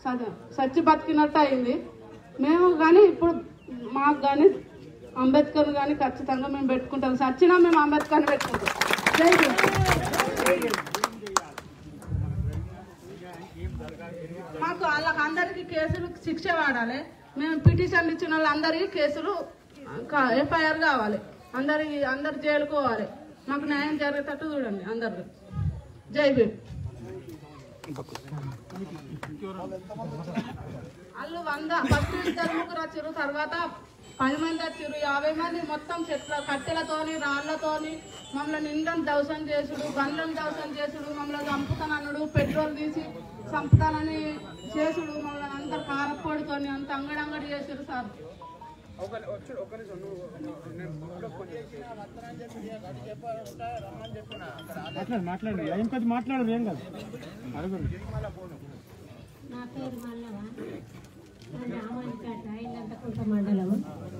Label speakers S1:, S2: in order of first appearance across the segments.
S1: స- చచ్చి బతికినట్టు అయింది మేము కానీ ఇప్పుడు మాకు కానీ అంబేద్కర్ కానీ ఖచ్చితంగా మేము పెట్టుకుంటాం సచ్చినా మేము అంబేద్కర్ని పెట్టుకుంటాం జై భీమ్. మాకు వాళ్ళకి అందరికీ కేసులు శిక్ష వాడాలి మేము పిటిషన్లు ఇచ్చిన వాళ్ళందరికీ కేసులు ఎఫ్ఐఆర్ కావాలి అందరి అందరు జైలుకోవాలి మాకు న్యాయం జరిగేటట్టు చూడండి అందరు జై భీమ్ వాళ్ళు వంద ఫస్ట్ ఇద్దరు ముగ్గురు వచ్చారు తర్వాత పది మంది వచ్చారు యాభై మంది మొత్తం చెట్ల కట్టెలతోని రాళ్లతోని మమ్మల్ని నిండం దవసం చేసుడు బండ్లను దవసం చేసుడు మమ్మల్ని చంపుతానన్నాడు పెట్రోల్ తీసి చంపుతానని చేసుడు మమ్మల్ని అంత కారపొడితోని అంత అంగడంగడి చేసారు సార్
S2: మాట్లాడు మాట్లాడు ఏం కొద్ది మాట్లాడు ఏం కాదు అడుగురు
S3: నా పేరు మల్లవ నేను రామాయణపేట ఇల్లంతకుంట మండలం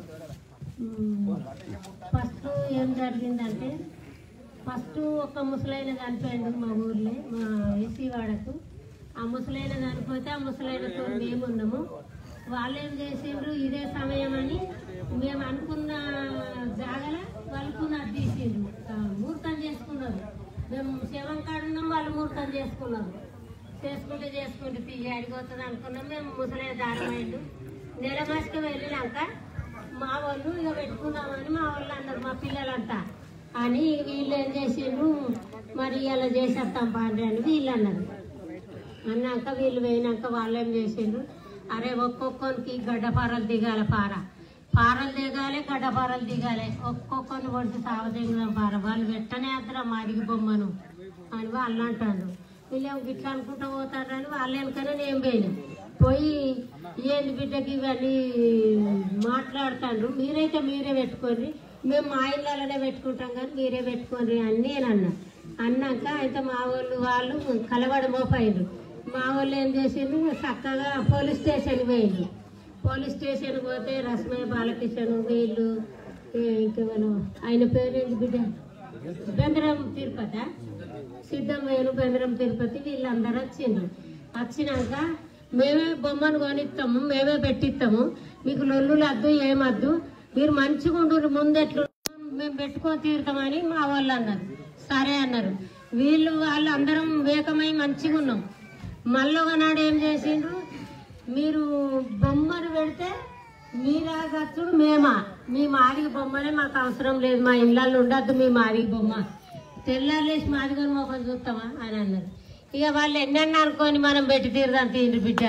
S3: ఫస్ట్ ఏం జరిగిందంటే ఫస్ట్ ఒక ముసలైన చనిపోయిండు మా ఊర్లో మా ఎస్సీ వాడకు ఆ ముసలైన చనిపోతే ఆ ముసలైనతో మేము ఉన్నాము వాళ్ళు ఏం చేసిండ్రు ఇదే సమయం అని మేము అనుకున్న జాగల వాళ్ళకు అది తీసిండ్రు ఆ, ముహూర్తం చేసుకున్నారు మేము శవం కాడున్నాం వాళ్ళు ముహూర్తం చేసుకున్నారు చేసుకుంటే చేసుకుంటే తీయ అడిగిపోతుంది అనుకున్నాం మేము ముసలే దారమైండు నెల మాసకి వెళ్ళినాక మా వాళ్ళు ఇక పెట్టుకుందామని మా వాళ్ళు అన్నారు మా పిల్లలంతా అని వీళ్ళు ఏం చేసిండ్రు మరి ఇలా చేసేస్తాం పాండ్రి అని వీళ్ళు అన్నారు అన్నాక వీళ్ళు పోయినాక వాళ్ళు ఏం చేసిండ్రు అరే ఒక్కొక్కరికి గడ్డపారలు దిగాలి పార పారలు దిగాలి గడ్డపారలు దిగాలి ఒక్కొక్కరిని కొడితే సావదింగం పార వాళ్ళు వెంటనే అద్దరా మాదిగి బొమ్మను అని వాళ్ళు అంటారు వీళ్ళేం గిట్లా అనుకుంటూ పోతారని వాళ్ళ వెనకనే నేను పోయినా పోయి ఏంది బిడ్డకి ఇవన్నీ మాట్లాడుతాండ్రు మీరైతే మీరే పెట్టుకోండి మేము మా ఇళ్ళలోనే పెట్టుకుంటాం కానీ మీరే పెట్టుకోండి అని నేను అన్నా అన్నాక అయితే మా వాళ్ళు వాళ్ళు కలవడ మోపైండ్రు మా వాళ్ళు ఏం చేసిండ్రు చక్కగా పోలీస్ స్టేషన్కి పోయిండ్రు పోలీస్ స్టేషన్కి పోతే రస్మయ్య బాలకిషన్ వీళ్ళు ఏ, ఇంకెవరు ఆయన పేరేంటి బిడ్డ బెందరం తిరుపతి సిద్ధమయ్యను బెందరం తిరుపతి వీళ్ళందరూ వచ్చిండ్రు వచ్చినాక మేమే బొమ్మను కొనిస్తాము మేమే పెట్టిస్తాము మీకు లొల్లులు వద్దు ఏమద్దు మీరు మంచిగా ఉండు ముందెట్లు మేము పెట్టుకొని తీరుతామని మా వాళ్ళు అన్నారు సరే అన్నారు వీళ్ళు వాళ్ళు అందరం వేకమై మంచిగా ఉన్నాం మళ్ళీ ఒకనాడు ఏం చేసిండ్రు మీరు బొమ్మను పెడితే మీరా ఖర్చుడు మేమా మీ మాదిగ బొమ్మనే మాకు అవసరం లేదు మా ఇళ్ళల్లో ఉండద్దు మీ మాదిగ బొమ్మ తెల్లారేసి మాదిగని మొక్కలు చూస్తామా అని అన్నారు ఇక వాళ్ళు ఎన్నెన్న అనుకొని మనం పెట్టి తీరుదాం తీరు బిడ్డ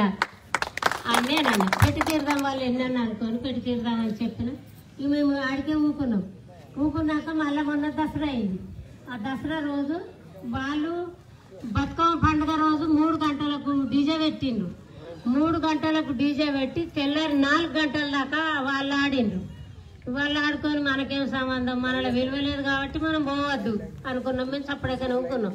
S3: అని నేను అన్నా పెట్టి తీరుదాం వాళ్ళు ఎన్నెన్న అనుకొని పెట్టి తీరుదాం అని చెప్పిన ఇక మేము ఆడికే ఊకున్నాం ఊకున్నాక మళ్ళీ మొన్న దసరా అయింది ఆ దసరా రోజు వాళ్ళు బతుకమ్మ పండుగ రోజు మూడు గంటలకు డీజే పెట్టిండ్రు మూడు గంటలకు డీజే పెట్టి తెల్లారి నాలుగు గంటల దాకా వాళ్ళు ఆడిండ్రు వాళ్ళు ఆడుకొని మనకేం సంబంధం మనలో విలువ లేదు కాబట్టి మనం పోవద్దు అనుకున్నాం మేము చప్పుడైతే నవ్వుకున్నాం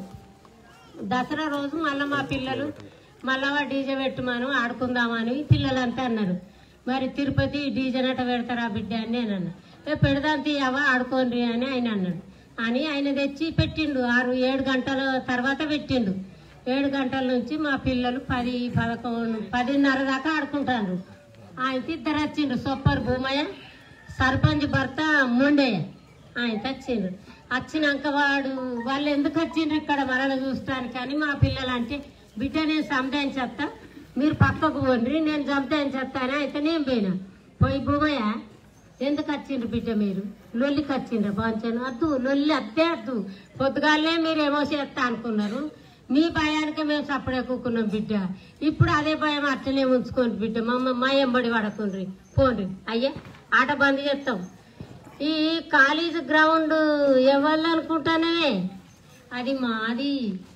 S3: దసరా రోజు మళ్ళీ మా పిల్లలు మళ్ళా డీజే పెట్టమను ఆడుకుందామని పిల్లలంతా అన్నారు మరి తిరుపతి డీజే నట పెడతారా బిడ్డ అని నేను అన్నా "ఏ, పెడదాం తీయవా ఆడుకోండి అని ఆయన అన్నాడు అని ఆయన తెచ్చి పెట్టిండు ఆరు ఏడు గంటల తర్వాత పెట్టిండు ఏడు గంటల నుంచి మా పిల్లలు పది పదకొండు పదిన్నర దాకా ఆడుకుంటారు ఆయనకి ఇద్దరు వచ్చిండ్రు సూపర్ భూమయ్య సర్పంచ్ భర్త మొండయ్య ఆయన వచ్చిండ్రు వచ్చినాక వాడు వాళ్ళు ఎందుకు వచ్చిండ్రు ఇక్కడ మరణ చూస్తానికి అని మా పిల్లలు అంటే బిడ్డ నేను సంతాయించేస్తా మీరు పక్కకు పోండి నేను సంతాయించేస్తా అని అయితే నేను పోయినా పోయి భూమయ్య ఎందుకు వచ్చిండ్రు బిడ్డ మీరు లొల్లికి వచ్చిండ్రు బాంచాను వద్దు లొల్లి అద్దే వద్దు పొద్దుగాలనే మీరు ఏమో చేస్తా అనుకున్నారు మీ భయానికి మేము సప్పుడే కూకున్నాం బిడ్డ ఇప్పుడు అదే భయం అట్లనే ఉంచుకోండి బిడ్డ మమ్మ మా ఎంబడి పడకుండ్రి పోండి అయ్యా ఆట బంద్ చేస్తాం ఈ కాలేజ్ గ్రౌండ్ ఎవరు అనుకుంటానే అది మాది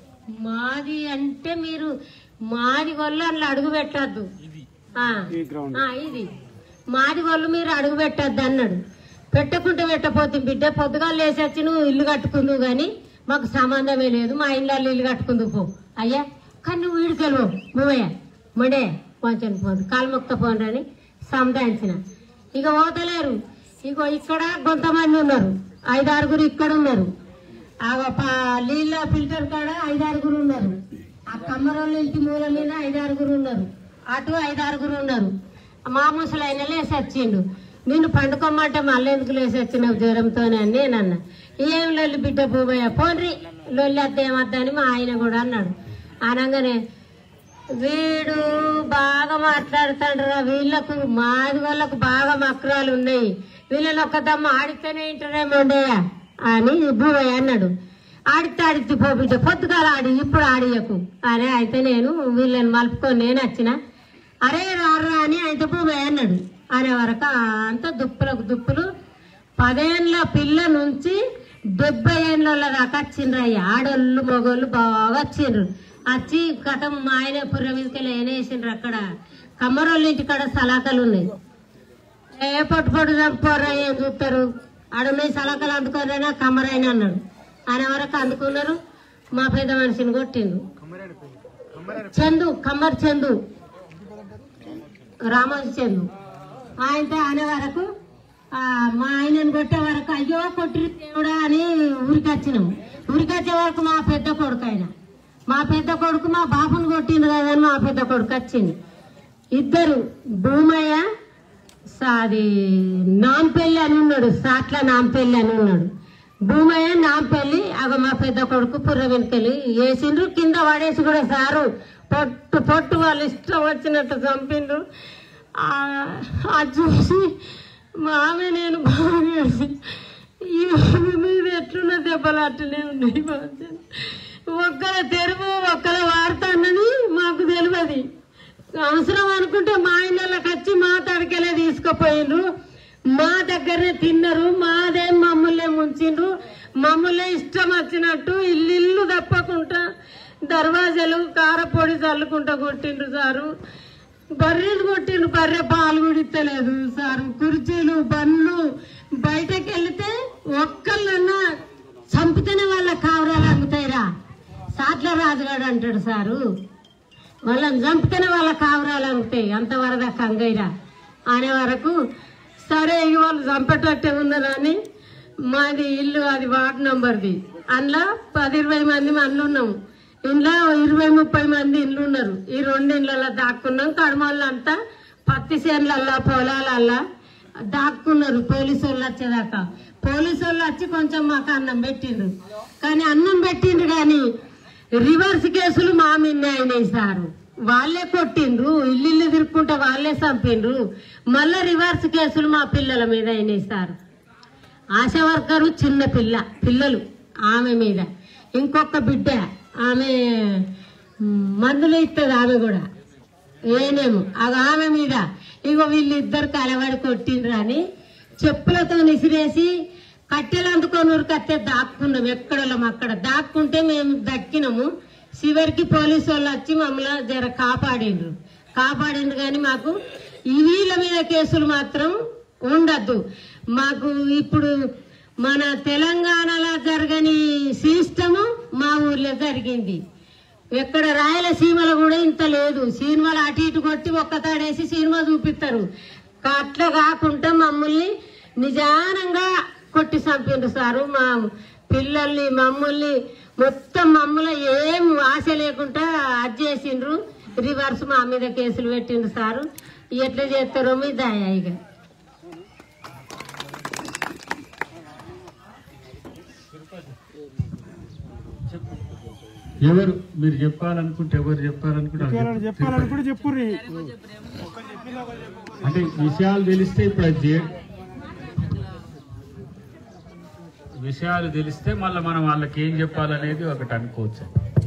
S3: మాది అంటే మీరు మాది వల్ల అందులో అడుగు పెట్టద్దు
S2: ఈ గ్రౌండ్
S3: ఇది మాది వాళ్ళు మీరు అడుగు పెట్టద్దు అన్నాడు పెట్టకుంటే పెట్టపోతే బిడ్డ పొద్దుగా లేసొచ్చి నువ్వు ఇల్లు కట్టుకుందువు గాని మాకు సంబంధమే లేదు మా ఇళ్ళల్లో ఇల్లు కట్టుకుందుకు పో అయ్యా కానీ నువ్వు వీడికెళ్ళు నువ్వయ్యా మొడే కొంచెం పోదు కాలుమొక్త పోండి అని సంధాయించిన ఇక పోతలేరు ఇగో ఇక్కడ కొంతమంది ఉన్నారు ఐదారుగురు ఇక్కడ ఉన్నారు ఆ ప- నీళ్ళ ఫిల్టర్ కాడ ఐదారుగురు ఉన్నారు ఆ కమ్మరోళ్ళ ఇంటి మూల మీద ఐదారుగురు ఉన్నారు అటు ఐదు ఆరుగురు ఉన్నారు మా ముసలైన లేసి వచ్చిండు నిన్ను పండుకోమంటే మళ్ళీ ఎందుకు లేసి వచ్చినావు జ్వరంతో అని నేను అన్న ఏం లొల్లి బిడ్డ భూమయ్య పోన్రి లొల్లి అద్ద ఏమద్దని మా ఆయన కూడా అన్నాడు అనగానే వీడు బాగా మాట్లాడుతాడురా వీళ్ళకు మాది వాళ్ళకు బాగా మక్రాలు ఉన్నాయి వీళ్ళని ఒక్కదమ్మ ఆడితేనే ఇంటరేమో ఉండేయా అని భూమయ్య అన్నాడు ఆడితే ఆడితే పో బిడ్డ పొద్దుగాల ఆడి ఇప్పుడు ఆడియకు అని అయితే నేను వీళ్ళని మలుపుకొని నేను వచ్చిన అరే రారా అని అయితే భూమయ్య అన్నాడు అనే వరకు అంత దుప్పులకు దుప్పులు పదేళ్ళ పిల్ల నుంచి డెబ్బై ఏళ్ళ దాకా వచ్చిండ్రు అయ్యి ఆడోళ్ళు మగోళ్ళు బాగా వచ్చిండ్రు వచ్చి కథం మా ఆయన పుర్ర మీదకి వేసిండ్రు అక్కడ కమ్మరోళ్ళ ఇంటికాడ సలాకలు ఉన్నాయి ఏ పొట్టు పొట్టు చంపుకోరా ఏం చూస్తారు ఆడున్నాయి సలాకలు అందుకోరైనా కమ్మరైనా అన్నాడు ఆయన వరకు అందుకున్నారు మా పెద్ద మనిషిని కొట్టిండు చందు కమ్మర్ చందు రామోజీ చందు ఆయనతో అనే వరకు ఆ, మా ఆయనను కొట్టే వరకు అయ్యో కొట్టి దేవుడా అని ఊరికి వచ్చినాము ఊరికి వచ్చే వరకు మా పెద్ద కొడుకు ఆయన మా పెద్ద కొడుకు మా బాబుని కొట్టిండు కదా అని మా పెద్ద కొడుకు వచ్చింది ఇద్దరు భూమయ్య సాది నాంపెల్లి అని ఉన్నాడు సాట్ల నాంపెల్లి అని ఉన్నాడు భూమయ్య నాంపెల్లి అగ మా పెద్ద కొడుకు పుర్ర వెనుకెళ్ళి వేసిండ్రు కింద పడేసి కూడా సారు పొట్టు పొట్టు వాళ్ళు ఇష్టం వచ్చినట్టు చంపిండ్రు ఆ, అది చూసి మా ఆమె నేను బాగా ఏడ్చి, ఈ ఆమె మీద ఎట్లున్న దెబ్బలు అట్లనే ఉన్నాయి బాగా. ఒక్కల తెరువు ఒక్కల వార్త అన్నది మాకు తెలియదు అవసరం అనుకుంటే మా ఇళ్ళకి వచ్చి మా తడికెళ్ళే తీసుకుపోయిండ్రు మా దగ్గరనే తిన్నారు మాదే మమ్మల్ని ముంచిండ్రు మమ్మల్ని ఇష్టం వచ్చినట్టు ఇల్లు ఇల్లు తప్పకుండా దర్వాజాలు కారపొడి చల్లుకుంటా కొట్టిండ్రు సారు బర్రెలు కొట్టిండ్రు బర్రె పాలు కూడా ఇస్తలేదు సారు కుర్చీలు బండ్లు బయటకు వెళితే ఒక్కళ్ళన్నా చంపితేనే వాళ్ళ కావరాలు అమ్ముతాయిరా సాట్ల రాజుగాడు అంటాడు సారు వాళ్ళని చంపితేనే వాళ్ళ కావరాలు అమ్ముతాయి అంత వరద కంగైరా అనే వరకు సరే ఇక వాళ్ళు చంపేటట్టే ఉన్నదని మాది ఇల్లు అది వార్డు నంబర్ది అందులో పది ఇరవై మంది మంది ఉన్నాము ఇంట్లో ఇరవై ముప్పై మంది ఇల్లు ఉన్నారు ఈ రెండు ఇళ్ళల్లో దాక్కున్నాం కడమళ్ళంతా పత్తి చేనులల్లా పొలాలల్లా దాక్కున్నారు పోలీసు వాళ్ళు వచ్చేదాకా పోలీసు వాళ్ళు వచ్చి కొంచెం మాకు అన్నం పెట్టిండ్రు కానీ అన్నం పెట్టిండ్రు కానీ రివర్స్ కేసులు మా మీద అయినాయి సారు వాళ్ళే కొట్టిండ్రు ఇల్లు ఇల్లు తిరుక్కుంటే వాళ్ళే చంపిండ్రు మళ్ళా రివర్స్ కేసులు మా పిల్లల మీద అయినాయి సార్ ఆశా వర్కరు చిన్న పిల్ల పిల్లలు ఆమె మీద ఇంకొక బిడ్డ ఆమె మ్, మందులు ఇస్తుంది ఆమె కూడా ఏనేమో అది ఆమె మీద ఇగో వీళ్ళిద్దరు కలవడి కొట్టిండ్రు అని చెప్పులతో నిసిరేసి కట్టెలు అందుకొని ఉరికత్తే దాక్కున్నాం ఎక్కడోళ్ళం అక్కడ దాక్కుంటే మేము దక్కినాము చివరికి పోలీసు వాళ్ళు వచ్చి మమ్మల్ని జర కాపాడిండ్రు కాపాడిండ్రు కానీ మాకు ఈ వీళ్ళ మీద కేసులు మాత్రం ఉండద్దు మాకు ఇప్పుడు మన తెలంగాణలో జరగని సిస్టము మా ఊర్లో జరిగింది ఎక్కడ రాయలసీమలో కూడా ఇంత లేదు సినిమాలు అటు ఇటు కొట్టి ఒక్క తాడేసి సినిమా చూపిస్తారు అట్లా కాకుండా మమ్మల్ని నిజానంగా కొట్టి చంపిండ్రు సారు మా పిల్లల్ని మమ్మల్ని మొత్తం మమ్మల్ని ఏం ఆశ లేకుండా అది చేసిండ్రు రివర్స్ మా మీద కేసులు పెట్టిండ్రు సారు ఎట్లా చేస్తారో మీ దయ ఇక
S4: ఎవరు మీరు చెప్పాలనుకుంటే ఎవరు చెప్పాలనుకుంటే వాళ్ళు
S2: ఎవరైనా
S4: చెప్పు.
S2: చెప్పాలనుకుంటే చెప్పుర్రి
S4: అంటే విషయాలు తెలిస్తే ఇప్పుడు అది చే- విషయాలు తెలిస్తే మళ్ళీ మనం వాళ్ళకి ఏం చెప్పాలనేది ఒకటి అనుకోవచ్చు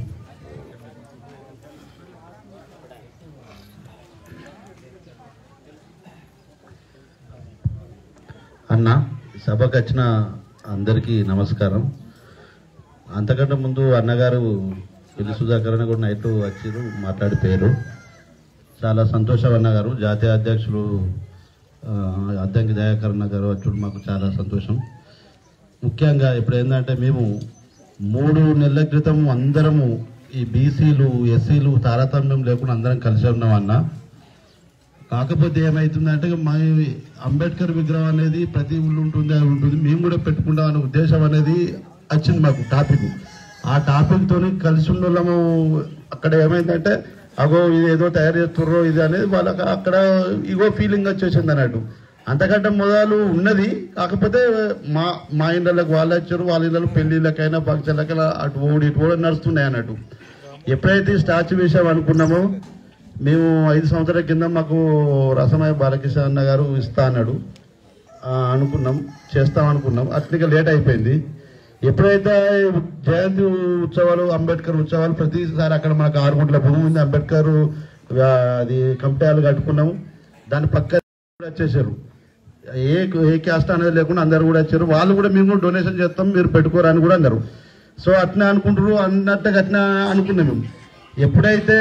S5: అన్న సభకు వచ్చిన అందరికీ నమస్కారం అంతకంటే ముందు అన్నగారు పెళ్లి సుధాకర్ అని కూడా నైట్ వచ్చిరు మాట్లాడిపోయారు చాలా సంతోషం అన్నగారు జాతీయ అధ్యక్షులు ఆ, అద్దంకి దయాకర్ అన్న గారు వచ్చుడు మాకు చాలా సంతోషం ముఖ్యంగా ఇప్పుడు ఏంటంటే మేము మూడు నెలల క్రితం అందరము ఈ బీసీలు ఎస్సీలు తారతమ్యం లేకుండా అందరం కలిసి ఉన్నాం అన్న కాకపోతే ఏమైతుందంటే మా అంబేద్కర్ విగ్రహం అనేది ప్రతి ఊళ్ళో ఉంటుంది అది ఉంటుంది మేము కూడా పెట్టుకుంటాం అనే ఉద్దేశం అనేది వచ్చింది మాకు టాపిక్ ఆ టాపిక్ తోని కలిసి ఉన్న వాళ్ళము అక్కడ ఏమైందంటే అగో ఇది ఏదో తయారు చేస్తుర్రో ఇది అనేది వాళ్ళకి అక్కడ ఇగో ఫీలింగ్ వచ్చేసింది అన్నట్టు అంతకంటే మొదలు ఉన్నది కాకపోతే మా మా ఇళ్ళకి వాళ్ళు వచ్చారు వాళ్ళ ఇళ్ళకి పెళ్లిళ్ళకైనా ఫంక్షన్లకైనా అటు ఓడి ఇటు ఓడి నడుస్తున్నాయి అన్నట్టు ఎప్పుడైతే ఈ స్టాచ్యూ విషయం అనుకున్నామో మేము ఐదు సంవత్సరాల కింద మాకు రసమయ్య బాలకృష్ణ అన్న గారు ఇస్తా అన్నాడు ఆ, అనుకున్నాం చేస్తాం అనుకున్నాం అట్లకి లేట్ అయిపోయింది ఎప్పుడైతే జయంతి ఉత్సవాలు అంబేద్కర్ ఉత్సవాలు ప్రతిసారి అక్కడ మనకు ఆరు గుంటల భూమి ఉంది అంబేద్కర్ ఆ, అది కమిటాలు కట్టుకున్నాము దాని పక్క కూడా వచ్చేసారు ఏ ఏ క్యాస్ట్ అనేది లేకుండా అందరు కూడా వచ్చారు వాళ్ళు కూడా మేము డొనేషన్ చేస్తాం మీరు పెట్టుకోరా అని కూడా అన్నారు సో అట్లా అనుకుంటారు అన్నట్టుగా అట్లా అనుకున్నాం మేము ఎప్పుడైతే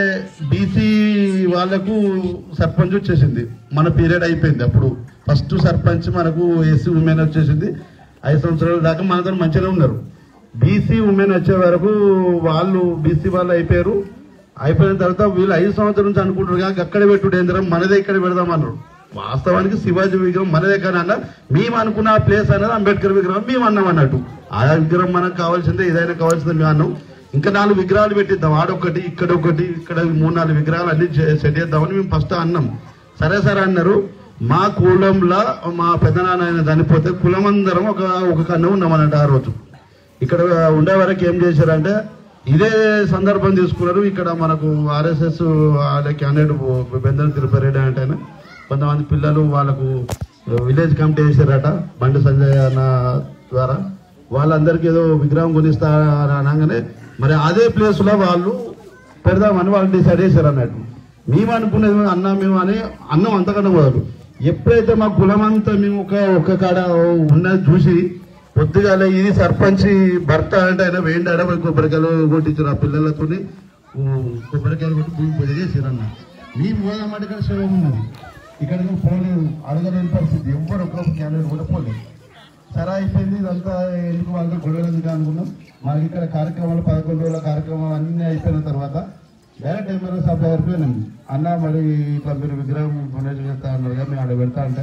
S5: బీసీ వాళ్ళకు సర్పంచ్ వచ్చేసింది మన పీరియడ్ అయిపోయింది అప్పుడు ఫస్ట్ సర్పంచ్ మనకు ఎస్సీ ఉమెన్ వచ్చేసింది ఐదు సంవత్సరాల దాకా మనతో మంచిగా ఉన్నారు బీసీ ఉమెన్ వచ్చే వరకు వాళ్ళు బీసీ వాళ్ళు అయిపోయారు అయిపోయిన తర్వాత వీళ్ళు ఐదు సంవత్సరాల నుంచి అనుకుంటారు కానీ అక్కడ పెట్టుడు ఏంద్రం మనదే ఇక్కడ పెడదామన్నారు వాస్తవానికి శివాజీ విగ్రహం మనదే కానీ అన్న మేము అనుకున్న ఆ ప్లేస్ అనేది అంబేద్కర్ విగ్రహం మేము అన్నాం అన్నట్టు ఆ విగ్రహం మనకు కావాల్సిందే ఏదైనా కావాల్సిందే మేము అన్నాం ఇంకా నాలుగు విగ్రహాలు పెట్టిద్దాం ఆడొకటి ఇక్కడ ఒకటి ఇక్కడ మూడు నాలుగు విగ్రహాలు అన్ని చే- సెట్ చేద్దామని మేము ఫస్ట్ అన్నాం సరే సరే అన్నారు మా కులంలో మా పెద్దనాన్న ఆయన చనిపోతే కులం అందరం ఒక ఒక కన్ను ఉన్నాం అన్నట్టు ఆ రోజు ఇక్కడ ఉండే వరకు ఏం చేశారంటే ఇదే సందర్భం తీసుకున్నారు ఇక్కడ మనకు ఆర్ఎస్ఎస్ వాళ్ళ క్యాండిడేట్ బెందరం తిరుపతి రెడ్డి అంటే ఆయన కొంతమంది పిల్లలు వాళ్ళకు విలేజ్ కమిటీ వేసారట బండి సంజయ్ అన్న ద్వారా వాళ్ళందరికీ ఏదో విగ్రహం కొనిస్తా అని అనగానే మరి అదే ప్లేస్ లో వాళ్ళు పెడదామని వాళ్ళు డిసైడ్ చేశారు అన్నట్టు మేము అనుకునేది అన్న మేము అని అన్నం అంతకన్నా మొదలు ఎప్పుడైతే మా కులం అంతా మేము ఒక ఒక కాడ ఉన్నది చూసి పొద్దుగాల ఇది సర్పంచ్ భర్త అంటే ఆయన వేయండి ఆడ పోయి కొబ్బరికాయలు కొట్టించారు ఆ పిల్లలతో కొబ్బరికాయలు కొట్టి భూమి పూజ చేశారు అన్న మేము పోదామంటే ఇక్కడ శివం ఉన్నది ఇక్కడ పోలేదు అడగలేని పరిస్థితి ఎవ్వరు ఒక క్యాండిడేట్ కూడా పోలేదు సరే అయిపోయింది ఇదంతా ఎందుకు వాళ్ళతో గొడవలు ఎందుకు అనుకున్నాం మనకి ఇక్కడ కార్యక్రమాలు పదకొండు రోజుల కార్యక్రమాలు అన్ని అయిపోయిన తర్వాత డైరెక్ట్ ఎమ్మెల్యే సభ అయిపోయినాం అన్న మరి ఇట్లా మీరు విగ్రహం డొనేషన్ చేస్తా అన్నారు కదా మేము ఆడ పెడతా అంటే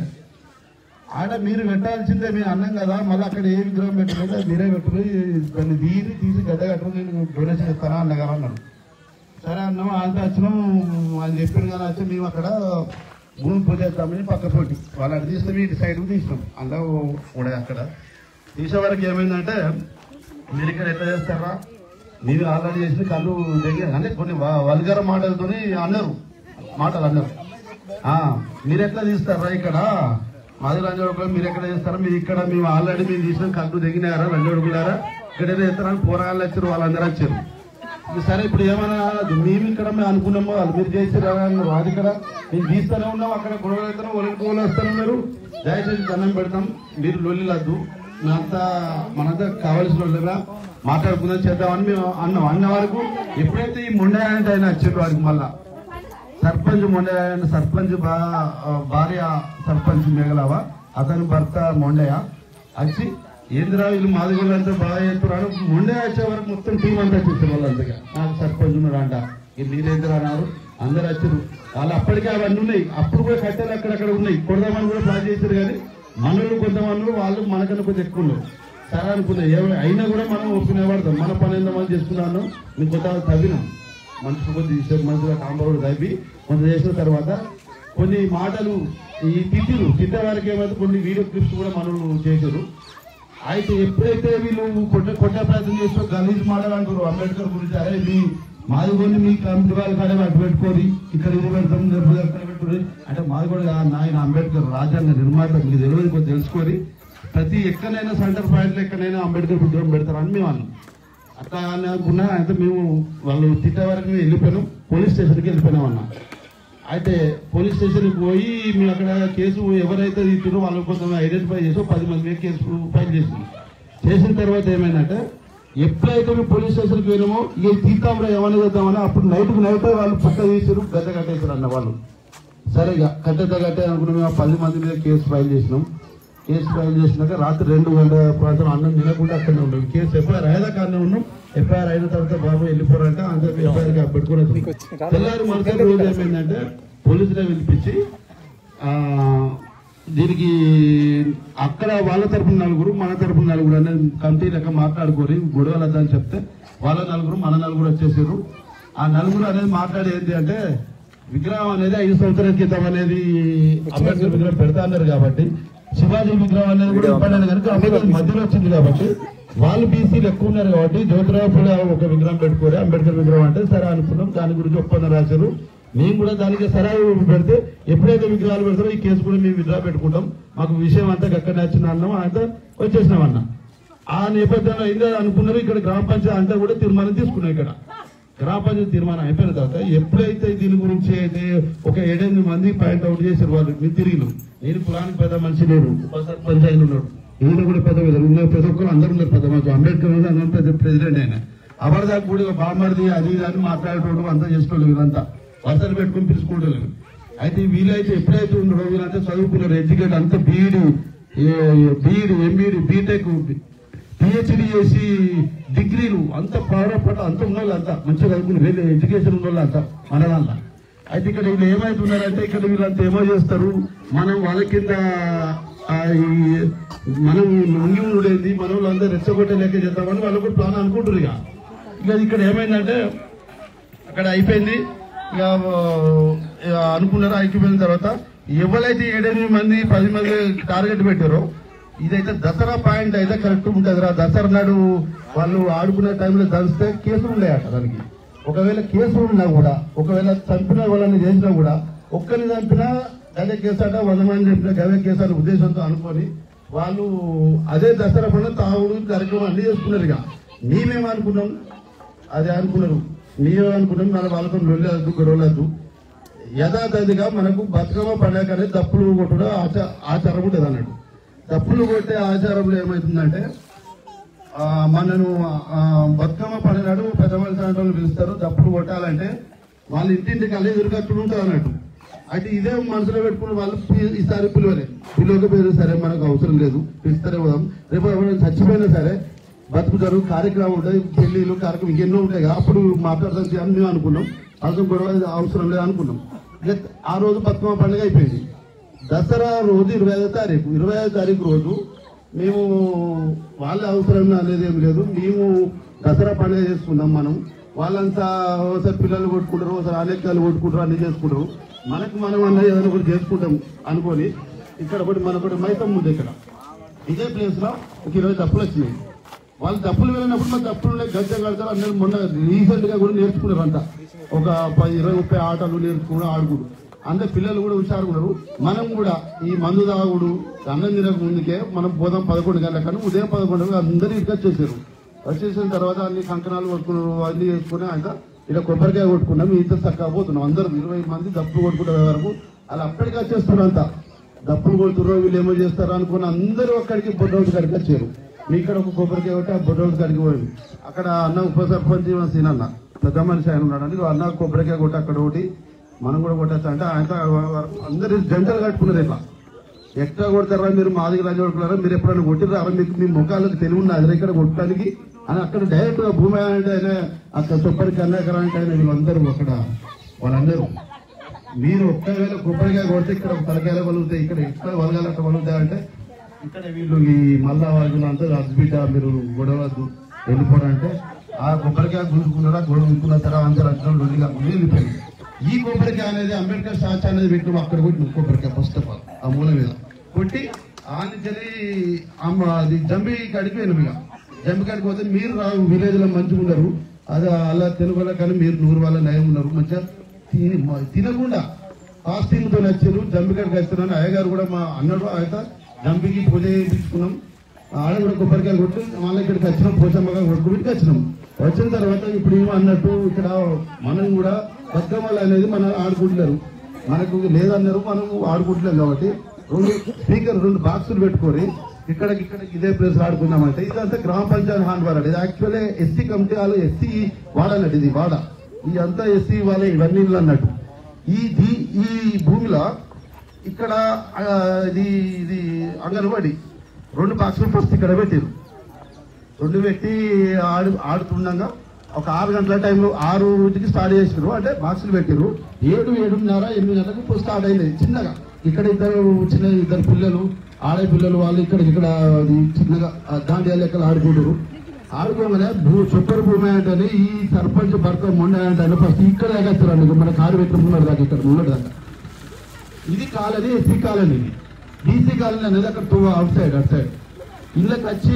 S5: ఆడ మీరు పెట్టాల్సిందే మేము అన్నాం కదా మళ్ళీ అక్కడ ఏ విగ్రహం పెట్టలేదు అది మీరే పెట్టుకుని దాన్ని తీరి తీసి గడ్డ కట్టుకుని నేను డొనేషన్ ఇస్తానా అన్న కదా అన్నాడు సరే అన్నాం అంత వచ్చినాం అని చెప్పారు కదా వచ్చి మేము అక్కడ భూమి పూజ చేద్దామని పక్క పోటీ వాళ్ళు అటు తీస్తే ఇటు సైడ్ తీసినాం అందులో ఉండే అక్కడ తీసే వరకు ఏమైందంటే మీరు ఇక్కడ ఎట్లా చేస్తారా మీరు ఆల్రెడీ చేసిన కళ్ళు దగ్గర అంటే కొన్ని వల్గర మాటలతోని అన్నారు మాటలు అన్నారు ఆ, మీరు ఎట్లా తీస్తారా ఇక్కడ మాది రంజోడుకులు మీరు ఎక్కడ చేస్తారా మీరు ఇక్కడ మేము ఆల్రెడీ మేము తీసిన కళ్ళు దిగినారా రంజోడుకులారా ఇక్కడ ఏదో చేస్తారని పోరాగాళ్ళు వచ్చారు వాళ్ళందరూ వచ్చారు ఇది సరే ఇప్పుడు ఏమన్నా మేము ఇక్కడ మేము అనుకున్నాము వాళ్ళు మీరు చేసిరా అన్నారు అది ఇక్కడ మేము తీస్తూనే ఉన్నాం అక్కడ గొడవలు అవుతున్నాం ఒలికి గోలు వస్తూనే ఉన్నారు దయచేసి దండం పెడతాం మీరు లొల్లిలద్దు మేమంతా మనంతా కావాల్సిన వాళ్ళగా మాట్లాడుకుందాం చేద్దామని మేము అన్నాం అన్న వరకు ఎప్పుడైతే ఈ ముండే అంటే ఆయన వచ్చాడు వాడికి మళ్ళా సర్పంచ్ మొండయ్య సర్పంచ్ బా- భార్య సర్పంచ్ మేఘలావ అతని భర్త మొండయ్య వచ్చి ఏంద్రా వీళ్ళు మాదిగోళ్ళు అంతా బాగా చేస్తున్నారు మొండయ్య వచ్చే వరకు మొత్తం టీం అంతా వచ్చేసారు వాళ్ళంతగా నాకు సర్పంచ్ ఉన్నాడు అంట ఇది మీరేంద్రా అన్నారు అందరు వచ్చారు వాళ్ళు అప్పటికే అవన్నీ ఉన్నాయి అప్పుడు కూడా కట్టెలు అక్కడక్కడ ఉన్నాయి కొడదామని కూడా ప్లాన్ చేశారు కానీ మనోళ్ళు కొంతమంది వాళ్ళు మనకన్నా కొంచెం ఎక్కువ ఉన్నారు సరే అనుకున్నా ఏమ- అయినా కూడా మనం ఒప్పుకునే పడతాం మన పని ఎంత మనం చేసుకున్నాను నేను కొంత తవ్వినాం మనిషి కొద్ది తీసే మనిషిగా కాంబోర్డ్ తవ్వి కొంత చేసిన తర్వాత కొన్ని మాటలు ఈ తిట్టిరు తిట్టే వారికి ఏమైతే కొన్ని వీడియో క్లిప్స్ కూడా మనం చేశారు అయితే ఎప్పుడైతే వీళ్ళు కొట్ట కొట్టే ప్రయత్నం చేస్తూ గలీజ్ మాటలు అంటారు అంబేద్కర్ గురించి అరే మీ మాది కొన్ని మీ కమిటీ వాళ్ళ కాడే అటు పెట్టుకోరి ఇక్కడ ఇది పెడతాం లేకపోతే అక్కడ పెట్టుకోరి అంటే మాది కూడా కాదు, నాయన అంబేద్కర్ రాజ్యాంగ నిర్మాత మీకు తెలియదు కొంచెం తెలుసుకొని ప్రతి ఎక్కడైనా సెంటర్ పాయింట్లో ఎక్కడైనా అంబేద్కర్ విగ్రహం పెడతారని మేము అన్నాం అట్లా అని అనుకున్నా అయితే మేము వాళ్ళు తిట్టే వరకు మేము వెళ్ళిపోయినాం పోలీస్ స్టేషన్కి వెళ్ళిపోయినాం అన్న అయితే పోలీస్ స్టేషన్కి పోయి మేము అక్కడ కేసు ఎవరైతే తిట్టారో వాళ్ళ కోసం ఐడెంటిఫై చేసి పది మంది మీద కేసు ఫైల్ చేసింది చేసిన తర్వాత ఏమైందంటే ఎప్పుడైతే మేము పోలీస్ స్టేషన్కి పోయినామో ఇక తీద్దాంరా ఏమన్నా చేద్దామని అప్పుడు నైట్ నైట్ వాళ్ళు పుట్ట తీసారు గద్ద కట్టేశారు అన్న వాళ్ళు సరే ఇక కట్టెతో కట్టే అనుకున్నాం మేము ఆ పది మంది మీద కేసు ఫైల్ చేసినాం కేసు ఫైల్ చేసినాక రాత్రి రెండు గంటల ప్రాంతం అన్నం తినకుండా అక్కడనే ఉన్నాం కేసు ఎఫ్ఐఆర్ అయ్యేదాకా అన్నం ఉన్నాం ఎఫ్ఐఆర్ అయిన తర్వాత బాబు వెళ్ళిపోరంటే అందరూ ఎఫ్ఐఆర్ పెట్టుకుని వచ్చాం. తెల్లారి మరుసటి రోజు ఏమైందంటే పోలీసులే పిలిపించి ఆ, దీనికి అక్కడ వాళ్ళ తరపున నలుగురు మన తరపున నలుగురు అనేది కమిటీ లెక్క మాట్లాడుకోరి గొడవలు వద్దని చెప్తే వాళ్ళ నలుగురు మన నలుగురు వచ్చేసారు
S6: ఆ నలుగురు అనేది మాట్లాడి ఏంటి అంటే విగ్రహం అనేది ఐదు సంవత్సరాల క్రితం అనేది అంబేద్కర్ విగ్రహం పెడతా అన్నారు కాబట్టి శివాజీ విగ్రహం అనేది కూడా ఇవ్వడానికి కనుక అంబేద్కర్ మధ్యలో వచ్చింది కాబట్టి వాళ్ళు బీసీలు ఎక్కువ ఉన్నారు కాబట్టి జ్యోతిరావు పూలే ఒక విగ్రహం పెట్టుకోరు అంబేద్కర్ విగ్రహం అంటే సరే అనుకున్నాం దాని గురించి ఒప్పందం రాశారు మేము కూడా దానికి సరే పెడితే ఎప్పుడైతే విగ్రహాలు పెడతారో ఈ కేసు కూడా మేము విగ్రహం పెట్టుకుంటాం మాకు విషయం అంతా ఎక్కడ నచ్చిన అన్నాం అంతా వచ్చేసినాం అన్న ఆ నేపథ్యంలో ఏంటో అనుకున్నారు ఇక్కడ గ్రామ పంచాయతీ అంతా కూడా తీర్మానం తీసుకున్నాం ఇక్కడ గ్రామ పంచాయతీ తీర్మానం అయిపోయిన తర్వాత ఎప్పుడైతే దీని గురించి అయితే ఒక ఏడెనిమిది మంది పాయింట్ అవుట్ చేశారు వాళ్ళు మేము తిరిగినాం నేను కులానికి పెద్ద మనిషి లేరు ఉప సర్పంచ్ ఆయన ఉన్నాడు ఈయన కూడా పెద్ద పెద్ద ఉన్నారు ప్రతి ఒక్కరు అందరూ ఉన్నారు పెద్ద మనిషి అంబేద్కర్ ఉన్నాడు, అందరూ పెద్ద ప్రెసిడెంట్ ఆయన అబర్దాక్ కూడా బామ్మడిది అది ఇది అని మాట్లాడేటోడు అంతా చేసేటోళ్ళు వీళ్ళంతా వరుసలు పెట్టుకుని పిలుచుకుంటారు అయితే వీళ్ళైతే ఎప్పుడైతే ఉన్నారో వీళ్ళంతా చదువుకున్నారు ఎడ్యుకేట్ అంతా బీఈడి బీఈడి ఎంబీడి బీటెక్ పిహెచ్డి చేసి డిగ్రీలు అంత పవర్ అంత ఉన్న వాళ్ళు అంతా మంచిగా చదువుకుని వేరే ఎడ్యుకేషన్ ఉన్న వాళ్ళు అంతా మన దాంట్లో అయితే ఇక్కడ వీళ్ళు ఏమవుతున్నారంటే ఇక్కడ వీళ్ళంతా ఏమో చేస్తారు మనం వాళ్ళ కింద ఆ, ఈ మనం ముంగి ఉండేది మన వాళ్ళందరూ రెచ్చగొట్టే లెక్క చేద్దామని వాళ్ళు కూడా ప్లాన్ అనుకుంటారు ఇక ఇక ఇక్కడ ఏమైందంటే అక్కడ అయిపోయింది ఇక ఇక అనుకున్నారు అయిపోయిన తర్వాత ఎవరైతే ఏడెనిమిది మంది పది మంది టార్గెట్ పెట్టారో ఇదైతే దసరా పాయింట్ అయితే కరెక్ట్ ఉంటుంది రా దసరా నాడు వాళ్ళు ఆడుకునే టైంలో దంచితే కేసులు ఉన్నాయట దానికి ఒకవేళ కేసులు ఉన్నా కూడా ఒకవేళ చంపిన వాళ్ళని చేసినా కూడా ఒక్కరిని చంపినా అదే కేసు అట వంద మంది చంపిన గదే కేసు అనే ఉద్దేశంతో అనుకొని వాళ్ళు అదే దసరా పండుగ తాగుడు కార్యక్రమం అన్ని చేసుకున్నారు ఇక మేమేమనుకున్నాం అది అనుకున్నారు నీవే అనుకున్నాం మన వాళ్ళతో వెళ్ళదు గొడవలేదు యథాతథిగా మనకు బతుకమ్మ పండుగ అనేది దప్పులు కొట్టడం ఆచా- ఆచారం ఉంటుంది అన్నాడు దప్పులు కొట్టే ఆచారంలో ఏమవుతుందంటే ఆ, మనను ఆ, బతుకమ్మ పండుగ నాడు పెద్ద మనిషి వాళ్ళు పిలుస్తారు దప్పులు కొట్టాలంటే వాళ్ళ ఇంటింటికి అల్లే ఎదురుకట్టుడు ఉంటుంది అన్నట్టు అయితే ఇదే మనసులో పెట్టుకుని వాళ్ళు పి- ఈసారి పిలువలే పిలవకపోయినా సరే మనకు అవసరం లేదు పిలుస్తారే పోదాం రేపు ఎవరైనా చచ్చిపోయినా సరే బతుకుతారు కార్యక్రమం ఉంటాయి పెళ్లిళ్ళు కార్యక్రమం ఇంకెన్నో ఉంటాయి కదా అప్పుడు మాట్లాడదాం అని మేము అనుకున్నాం అవసరం గొడవ అవసరం లేదు అనుకున్నాం ఇక ఆ రోజు బతుకమ్మ పండుగ అయిపోయింది దసరా రోజు ఇరవై ఐదో తారీఖు ఇరవై ఐదో తారీఖు రోజు మేము వాళ్ళ అవసరం అనేది ఏం లేదు మేము దసరా పండుగ చేసుకుందాం మనం వాళ్ళంతా ఒకసారి పిల్లలు కొట్టుకుంటారు ఒకసారి ఆలెక్కలు కొట్టుకుంటారు అన్ని చేసుకుంటారు మనకు మనం అన్నది ఏదైనా ఒకటి చేసుకుంటాం అనుకొని ఇక్కడ ఒకటి మన ఒకటి మైతం ఉంది ఇక్కడ ఇదే ప్లేస్ లో ఒక ఇరవై తప్పులు వచ్చినాయి వాళ్ళు తప్పులు వెళ్ళినప్పుడు మన తప్పులు ఉన్నాయి గజ్జ కడతారు అందరూ మొన్న రీసెంట్ గా కూడా నేర్చుకున్నారు అంతా ఒక పది ఇరవై ముప్పై ఆటలు నేర్చుకుని ఆడుకుడు అందరు పిల్లలు కూడా హుషారు ఉన్నారు మనం కూడా ఈ మందు తాగుడు అన్నం తినక ముందుకే మనం పోదాం పదకొండు గంటల కన్నా ఉదయం పదకొండు గంటలకు అందరూ ఇటుక వచ్చేసారు వచ్చేసిన తర్వాత అన్ని కంకణాలు కొట్టుకున్నారు అన్ని చేసుకుని ఆయన ఇలా కొబ్బరికాయ కొట్టుకున్నాం ఇంత చక్కగా పోతున్నాం అందరూ ఇరవై మంది దప్పులు కొట్టుకునే వరకు అలా అప్పటికి వచ్చేస్తున్నారు అంతా దప్పులు కొడుతున్నారు వీళ్ళు ఏమో చేస్తారు అనుకుని అందరూ అక్కడికి బొడ్డోటి కాడికి వచ్చారు మీ ఇక్కడ ఒక కొబ్బరికాయ కొట్టి ఆ బొడ్డోటి కాడికి పోయింది అక్కడ అన్న ఉప సర్పంచ్ సీనన్న పెద్ద మనిషి ఆయన ఉన్నాడు అని అన్న కొబ్బరికాయ కొట్టి అక్కడ ఒకటి మనం కూడా కొట్టచ్చు అంటే ఆయన అందరు జంటలు కట్టుకున్నారు ఇట్లా ఎక్కడ కొడతారా మీరు మా దగ్గర రాజు కొడుకున్నారా మీరు ఎప్పుడైనా కొట్టిరా మీకు మీ ముఖాలకు తెలివి ఉన్నది ఇక్కడ కొట్టడానికి అని అక్కడ డైరెక్ట్ గా భూమి అంటే ఆయన అక్కడ చొప్పరి కన్నాకర అంటే ఆయన వీళ్ళందరూ అక్కడ వాళ్ళందరూ మీరు ఒక్కవేళ కొబ్బరికాయ కొడితే ఇక్కడ తలకాయలు వలుగుతాయి ఇక్కడ ఎక్కడ వలగాలంటే వలుగుతాయి అంటే ఇక్కడ వీళ్ళు ఈ మల్లా వాళ్ళు అంతా హస్బిట మీరు గొడవద్దు వెళ్ళిపోవడం అంటే ఆ కొబ్బరికాయ గుంజుకున్నారా గొడవ గుంజుకున్న తర్వాత అందరూ అర్థం లొల్లిగా వెళ్ళిపోయింది ఈ కొబ్బరికాయ అనేది అంబేద్కర్ స్టాచ్యూ అనేది పెట్టిన అక్కడ కొట్టి కొబ్బరికాయ ఫస్ట్ ఆఫ్ ఆల్ ఆ మూల మీద కొట్టి ఆ నుంచి అమ్మ అది జంబి కాడికి పోయినాం ఇక జంబి కాడికి పోతే మీరు విలేజ్ లో మంచిగా ఉన్నారు అది అలా తెలుగు వాళ్ళ కానీ మీరు నూరు వాళ్ళ నయం ఉన్నారు మంచిగా తిని మ- తినకుండా ఫాస్టింగ్ తో వచ్చారు జంబి కాడికి వస్తున్నాను అయ్యగారు కూడా మా అన్నాడు ఆయన జంబికి పూజ చేయించుకున్నాం ఆడ కూడా కొబ్బరికాయలు కొట్టి మళ్ళీ ఇక్కడికి వచ్చినాం పోచమ్మగా కొట్టుకుని వచ్చినాం వచ్చిన తర్వాత ఇప్పుడు ఏమో అన్నట్టు ఇక్కడ మనం కూడా బతుకమ్మలు అనేది మనం ఆడుకుంటున్నారు మనకు లేదన్నారు మనం ఆడుకుంటున్నాం కాబట్టి రెండు స్పీకర్ రెండు బాక్సులు పెట్టుకొని ఇక్కడ ఇక్కడ ఇదే ప్లేస్ ఆడుకుందామంటే ఇదంతా గ్రామ పంచాయతీ హాండ్ వాడ ఇది యాక్చువల్లీ ఎస్సీ కమిటీ వాళ్ళు ఎస్సీ వాడన్నట్టు ఇది వాడ ఇదంతా ఎస్సీ వాళ్ళే ఇవన్నీ ఇల్లు అన్నట్టు ఈ దీ- ఈ భూమిలో ఇక్కడ ఆ, ఇది ఇది అంగన్వాడి రెండు బాక్సులు ఫస్ట్ ఇక్కడ పెట్టారు రెండు పెట్టి ఆడు ఆడుతుండగా ఒక ఆరు గంటల టైంలో ఆరు రోజుకి స్టార్ట్ చేసారు అంటే బాక్సులు పెట్టారు ఏడు ఏడున్నర ఎనిమిది గంటలకు ఇప్పుడు స్టార్ట్ అయింది చిన్నగా ఇక్కడ ఇద్దరు చిన్న ఇద్దరు పిల్లలు ఆడే పిల్లలు వాళ్ళు ఇక్కడ ఇక్కడ అది చిన్నగా ఆ దాండియా లెక్కలు ఆడుకుంటారు ఆడుకోగానే భూ చుక్కరు భూమి అంటే ఈ సర్పంచ్ భర్త మొండ అంటే ఫస్ట్ ఇక్కడ ఎగస్తారండి మన కారు పెట్టిన ముందు దాకా ఇక్కడ ముందు దాకా ఇది కాలనీ ఎస్సీ కాలనీ ఇది బీసీ కాలనీ అనేది అక్కడ టూ అవుట్ సైడ్ అటు సైడ్ ఇళ్ళకి వచ్చి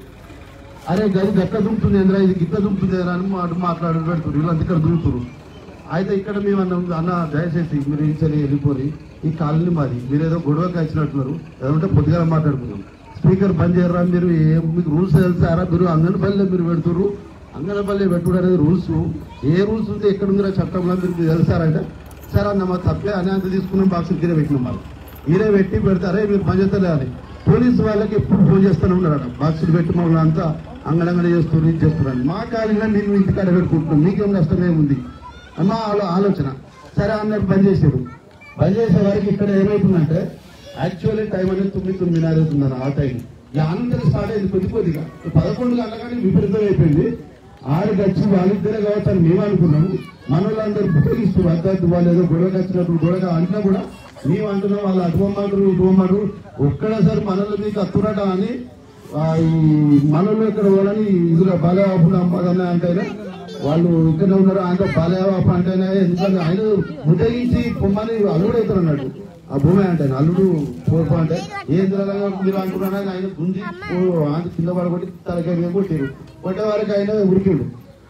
S6: అరే గది గట్ల దుంపుతుంది ఏంద్రా ఇది గిట్ల దుంపుతుంది ఏంద్రా అని మాట మాట్లాడి పెడుతున్నారు వీళ్ళంతా ఇక్కడ దుంపుతురు అయితే ఇక్కడ మేము అన్నాం అన్న దయచేసి మీరు ఏం సరే వెళ్ళిపోయి ఈ కాలనీ మాది మీరు ఏదో గొడవకి వచ్చినట్టున్నారు ఏదంటే పొద్దుగా మాట్లాడుకున్నాం స్పీకర్ బంద్ చేయరా మీరు ఏం మీకు రూల్స్ తెలుసారా మీరు అంగన్పల్లి మీరు పెడుతున్నారు అంగన్పల్లి పెట్టుడు అనేది రూల్స్ ఏ రూల్స్ ఉంటే ఎక్కడ ఉందో చట్టంలో మీరు తెలుసారంటే సరే అన్న మా తప్పే అని అంత తీసుకున్నాం బాక్స్ కింద పెట్టినాం వాళ్ళు మీరే పెట్టి పెడతారే మీరు పని చేస్తలే అని పోలీసు వాళ్ళకి ఎప్పుడు ఫోన్ చేస్తూనే ఉన్నారట బాక్సులు పెట్టి మమ్మల్ని అంతా అంగడంగడ చేస్తున్నారు ఇది చేస్తున్నారు మా కాలంలో మేము ఇంటికాడ పెట్టుకుంటున్నాం మీకేం నష్టమే ఉంది అన్న ఆలో ఆలోచన సరే అన్నట్టు బంద్ చేశారు బంద్ చేసే వారికి ఇక్కడ ఏమైతుందంటే యాక్చువల్లీ టైం అనేది తొమ్మిది తొమ్మిదిన్నర అవుతుందన్న ఆ టైం ఇక అనంతరం స్టార్ట్ అయింది కొద్ది కొద్దిగా పదకొండు గంటలకని విపరీతం అయిపోయింది ఆడికి వచ్చి వాళ్ళిద్దరే కావచ్చు అని మేము అనుకున్నాము మన వాళ్ళందరూ ఉపయోగిస్తూ వద్దద్దు వాళ్ళు ఏదో గొడవకి వచ్చినప్పుడు గొడవ అంటున్నా కూడా మేము అంటున్నాం వాళ్ళు అటువమ్మాడు ఇటువమ్మాడు ఒక్కడసారి మనల్ని మీకు అత్తురట అని ఆ, ఈ మనలో ఇక్కడ వాళ్ళని ఇదిలో బాలయాపు అమ్మాదన్న అంటేనే వాళ్ళు ఇక్కడ ఉన్నారు ఆయన బాలయాపు అంటేనే ఎందుకంటే ఆయన ఉదయించి పొమ్మని అల్లుడు అవుతారు అన్నట్టు ఆ భూమి అంటే అల్లుడు పోర్పు అంటే ఏం తెలంగాణ మీరు అంటున్నారని ఆయన గుంజి ఓ, ఆయన కింద పడగొట్టి తలకాయ మీద కొట్టారు కొట్టే వరకు ఆయన ఉరికిండు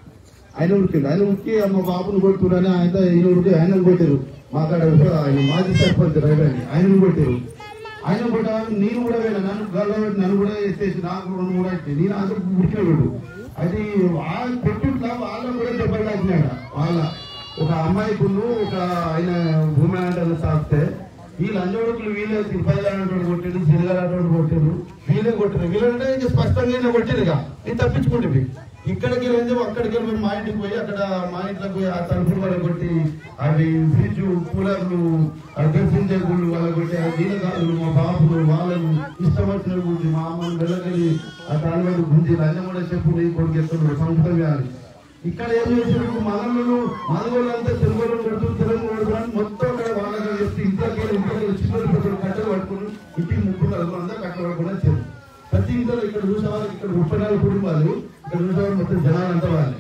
S6: ఆయన ఉరికిండు ఆయన ఉరికి మా బాబుని కొడుతున్నారని ఆయన ఈయన ఉరికి ఆయన కొట్టారు మా కాడ ఉప- ఆయన మాజీ సర్పంచ్ రైతు ఆయన కొట్టారు ఆయన కూడా నేను కూడా వెళ్ళా నన్ను గల్లబెట్టి నన్ను కూడా ఎత్తేసి నాకు రెండు మూడు అయితే నేను అందరూ ఉరికినాడు అది ఆ కొట్టుట్లా వాళ్ళని కూడా దెబ్బలు తాకినాడు వాళ్ళ ఒక అమ్మాయికి ఒక ఆయన భూమి అంటే సాగితే ఈ లంచోడుకులు వీళ్ళే తిరుపతి కొట్టారు సిరిగాడు కొట్టారు వీళ్ళే కొట్టారు వీళ్ళంటే ఇంకా స్పష్టంగా ఈయన కొట్టారు ఇక నేను తప్పించుకుంటే ఇక్కడికి వెళ్ళి అక్కడికి వెళ్ళి మా ఇంటికి పోయి అక్కడ మా ఇంట్లోకి పోయి ఆ తలుపులు వాళ్ళ కొట్టి అవి ఫ్రిడ్జ్ కూలర్లు గర్భించే గుళ్ళు వాళ్ళ కొట్టి ఆ దీనగాళ్ళు మా బాబులు వాళ్ళను ఇష్టం వచ్చిన గురించి మా అమ్మని వెళ్ళగలి ఆ దాని గుంజి లంచం కూడా చెప్పు నీ కొడుకు ఎత్తున్నాడు సంస్కృతం చేయాలి ఇక్కడ ఏం చేసినప్పుడు మనల్ని మనగోళ్ళంతా తెలుగులో పెడుతూ తెలుగు పెడుతున్నాను మొత్తం అక్కడ వాళ్ళకి చెప్తే ఇంట్లోకి ఇంట్లో చిన్న పెద్దలు కట్టెలు పట్టుకుని ఇంటికి ముగ్గురు నలుగురు అందరూ కట్టెలు పట్టుకుని వచ్చారు ప్రతి ఇంట్లో ఇక్కడ చూసే వాళ్ళకి ఇక్కడ ముప్పై నాలుగు కుటుంబాలు ఇక్కడ చూసే వాళ్ళు మొత్తం జనాలు అంతా వాళ్ళే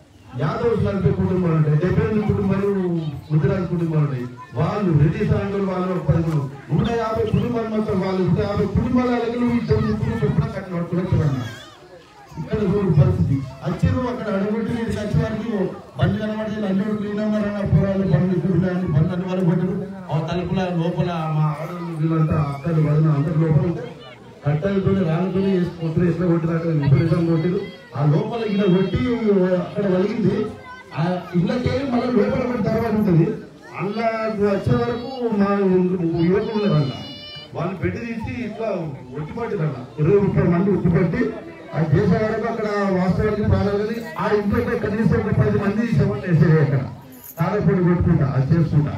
S6: యాదవ్ నలభై కుటుంబాలు ఉంటాయి డెబ్బై ఎనిమిది కుటుంబాలు ముద్రాజు కుటుంబాలు ఉంటాయి వాళ్ళు రెడ్డి సాయంత్రం వాళ్ళు ఒక పది మంది. నూట యాభై కుటుంబాలు మొత్తం వాళ్ళు నూట యాభై కుటుంబాల వాళ్ళకి నువ్వు ఇద్దరు ముగ్గురు చొప్పున కట్టెలు పట్టుకుని వచ్చారన్న ఇక్కడ చూడు పరిస్థితి వచ్చారు అక్కడ అడుగుపెట్టి మీరు వచ్చేవారికి బండి కనబడితే లంచోడు క్లీన్ అన్నారన్న పోరాలు బండ్లు చూడలేదు బండ్లు అన్ని వాళ్ళు కొట్టారు ఆ తలుపుల లోపల మా ఆడవాళ్ళు వీళ్ళంతా అక్కలు వదిన అందరు లోపల ఉంటే కట్టెలతో రాళ్ళతో కొట్టారు ఎట్లా కొట్టినట్టు విపరీతం కొట్టారు ఆ లోపల ఇలా కొట్టి అక్కడ వలిగింది ఆ ఇళ్ళకేమి మళ్ళీ లోపల పడి తర్వాత ఉంటుంది అలా వచ్చే వరకు మా యువకులు ఉన్నారు అలా వాళ్ళు పెట్టి తీసి ఇట్లా ఒట్టిపట్టిరన్న ఇరవై ముప్పై మంది ఒట్టిపట్టి ఆ చేసే వరకు అక్కడ వాస్తవానికి ప్రాణాలని ఆ ఇంట్లో అయితే కనీసం ఒక పది మంది శవం వేసేది అక్కడ తారపొడి కొట్టుకుంటా అది చేసుకుంటా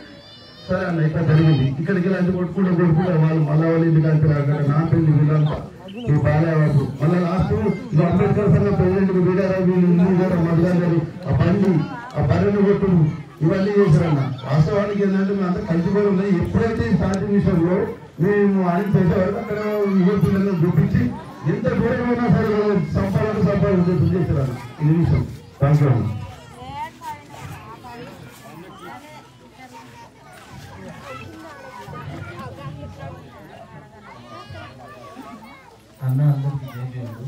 S6: సరే అన్న ఇక్కడ జరిగింది ఇక్కడికి వెళ్ళి అది కొట్టుకుంటూ కొట్టుకుంటా వాళ్ళు మళ్ళా వాళ్ళ ఇంటికి అంటారు అక్కడ నా పెళ్లి వీళ్ళంతా ఈ బాలయ్యబాబు మళ్ళీ లాస్ట్ ఇది అంబేద్కర్ సంఘ ప్రెసిడెంట్ వీడారావు వీళ్ళు ఇల్లు గారు మధుగారు గారు ఆ బండి ఆ బర్రెను కొట్టుడు ఇవన్నీ చేశారన్న వాస్తవానికి ఏంటంటే మేము అంతా కలిసిపోయి ఉన్నాయి ఎప్పుడైతే ఈ స్టార్టింగ్ విషయంలో మేము ఆయన చేసేవారు అక్కడ యువ పిల్లలను చూపించి ఎంత దూరమైనా సరే సంపాదన సంపాదన చేశారన్న ఈ నిమిషం థ్యాంక్ యూ అన్న
S7: అన్న అందరికి జయజయలు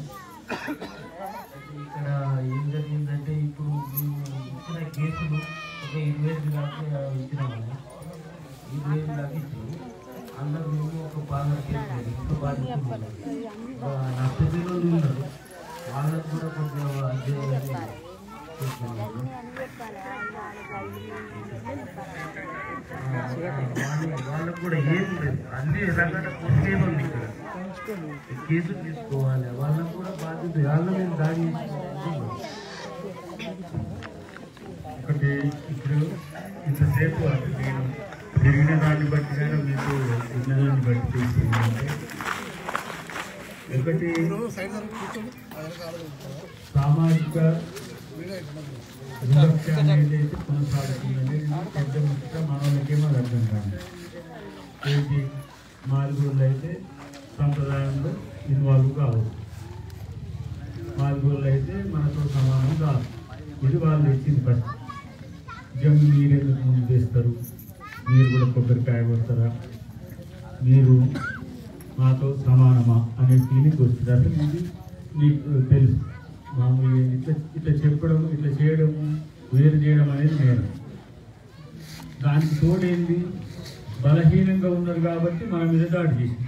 S7: ఇక్కడ ఏం జరిగిందంటే ఇప్పుడు మేము ఇచ్చిన కేసులు ఒక ఇరవై ఐదు దాకా ఇచ్చినామని ఇరవై ఐదు దాకా ఇచ్చాము అందరు మేము ఒక బాగా కేసు లేదు ఇంకా బాగా నష్టపోయిన వాళ్ళు ఉన్నారు వాళ్ళకు కూడా కొంచెం అధ్యయనం చేస్తున్నాము వాళ్ళ- వాళ్ళకు కూడా ఏం లేదు అన్ని రకాల పూర్తి ఉంది ఇక్కడ కేసులు తీసుకోవాలి వాళ్ళకు కూడా బాధ్యత వాళ్ళ మీద దాడి చేసి
S4: ఒకటి ఇప్పుడు ఇంతసేపు అటు నేను జరిగిన దాన్ని బట్టి కానీ మీకు ఉన్నదాన్ని బట్టి తెలిసిందంటే ఒకటి సామాజిక వివక్ష అనేది అయితే కొనసాగుతుందని పెద్ద ముఖ్యంగా మన వాళ్ళకేమో అది అర్థం కాదు ఏంటి మారుగుళ్ళు అయితే సంప్రదాయంలో ఇన్వాల్వ్ కావచ్చు మా నాలుగు రోజులు అయితే మనతో సమానం కాదు ఇది వాళ్ళు తెచ్చింది ఫస్ట్ జమ్ము మీరు ఎందుకు ముందు తెస్తారు మీరు కూడా కొబ్బరికాయ కొడతారా మీరు మాతో సమానమా అనే ఫీలింగ్ వస్తుంది అసలు ఇది నీకు తెలుసు మామూలుగా ఇట్లా ఇట్లా చెప్పడం ఇట్లా చేయడం వేరు చేయడం అనేది నేను దానికి తోడేంది బలహీనంగా ఉన్నారు కాబట్టి మన మీద దాడి చేసింది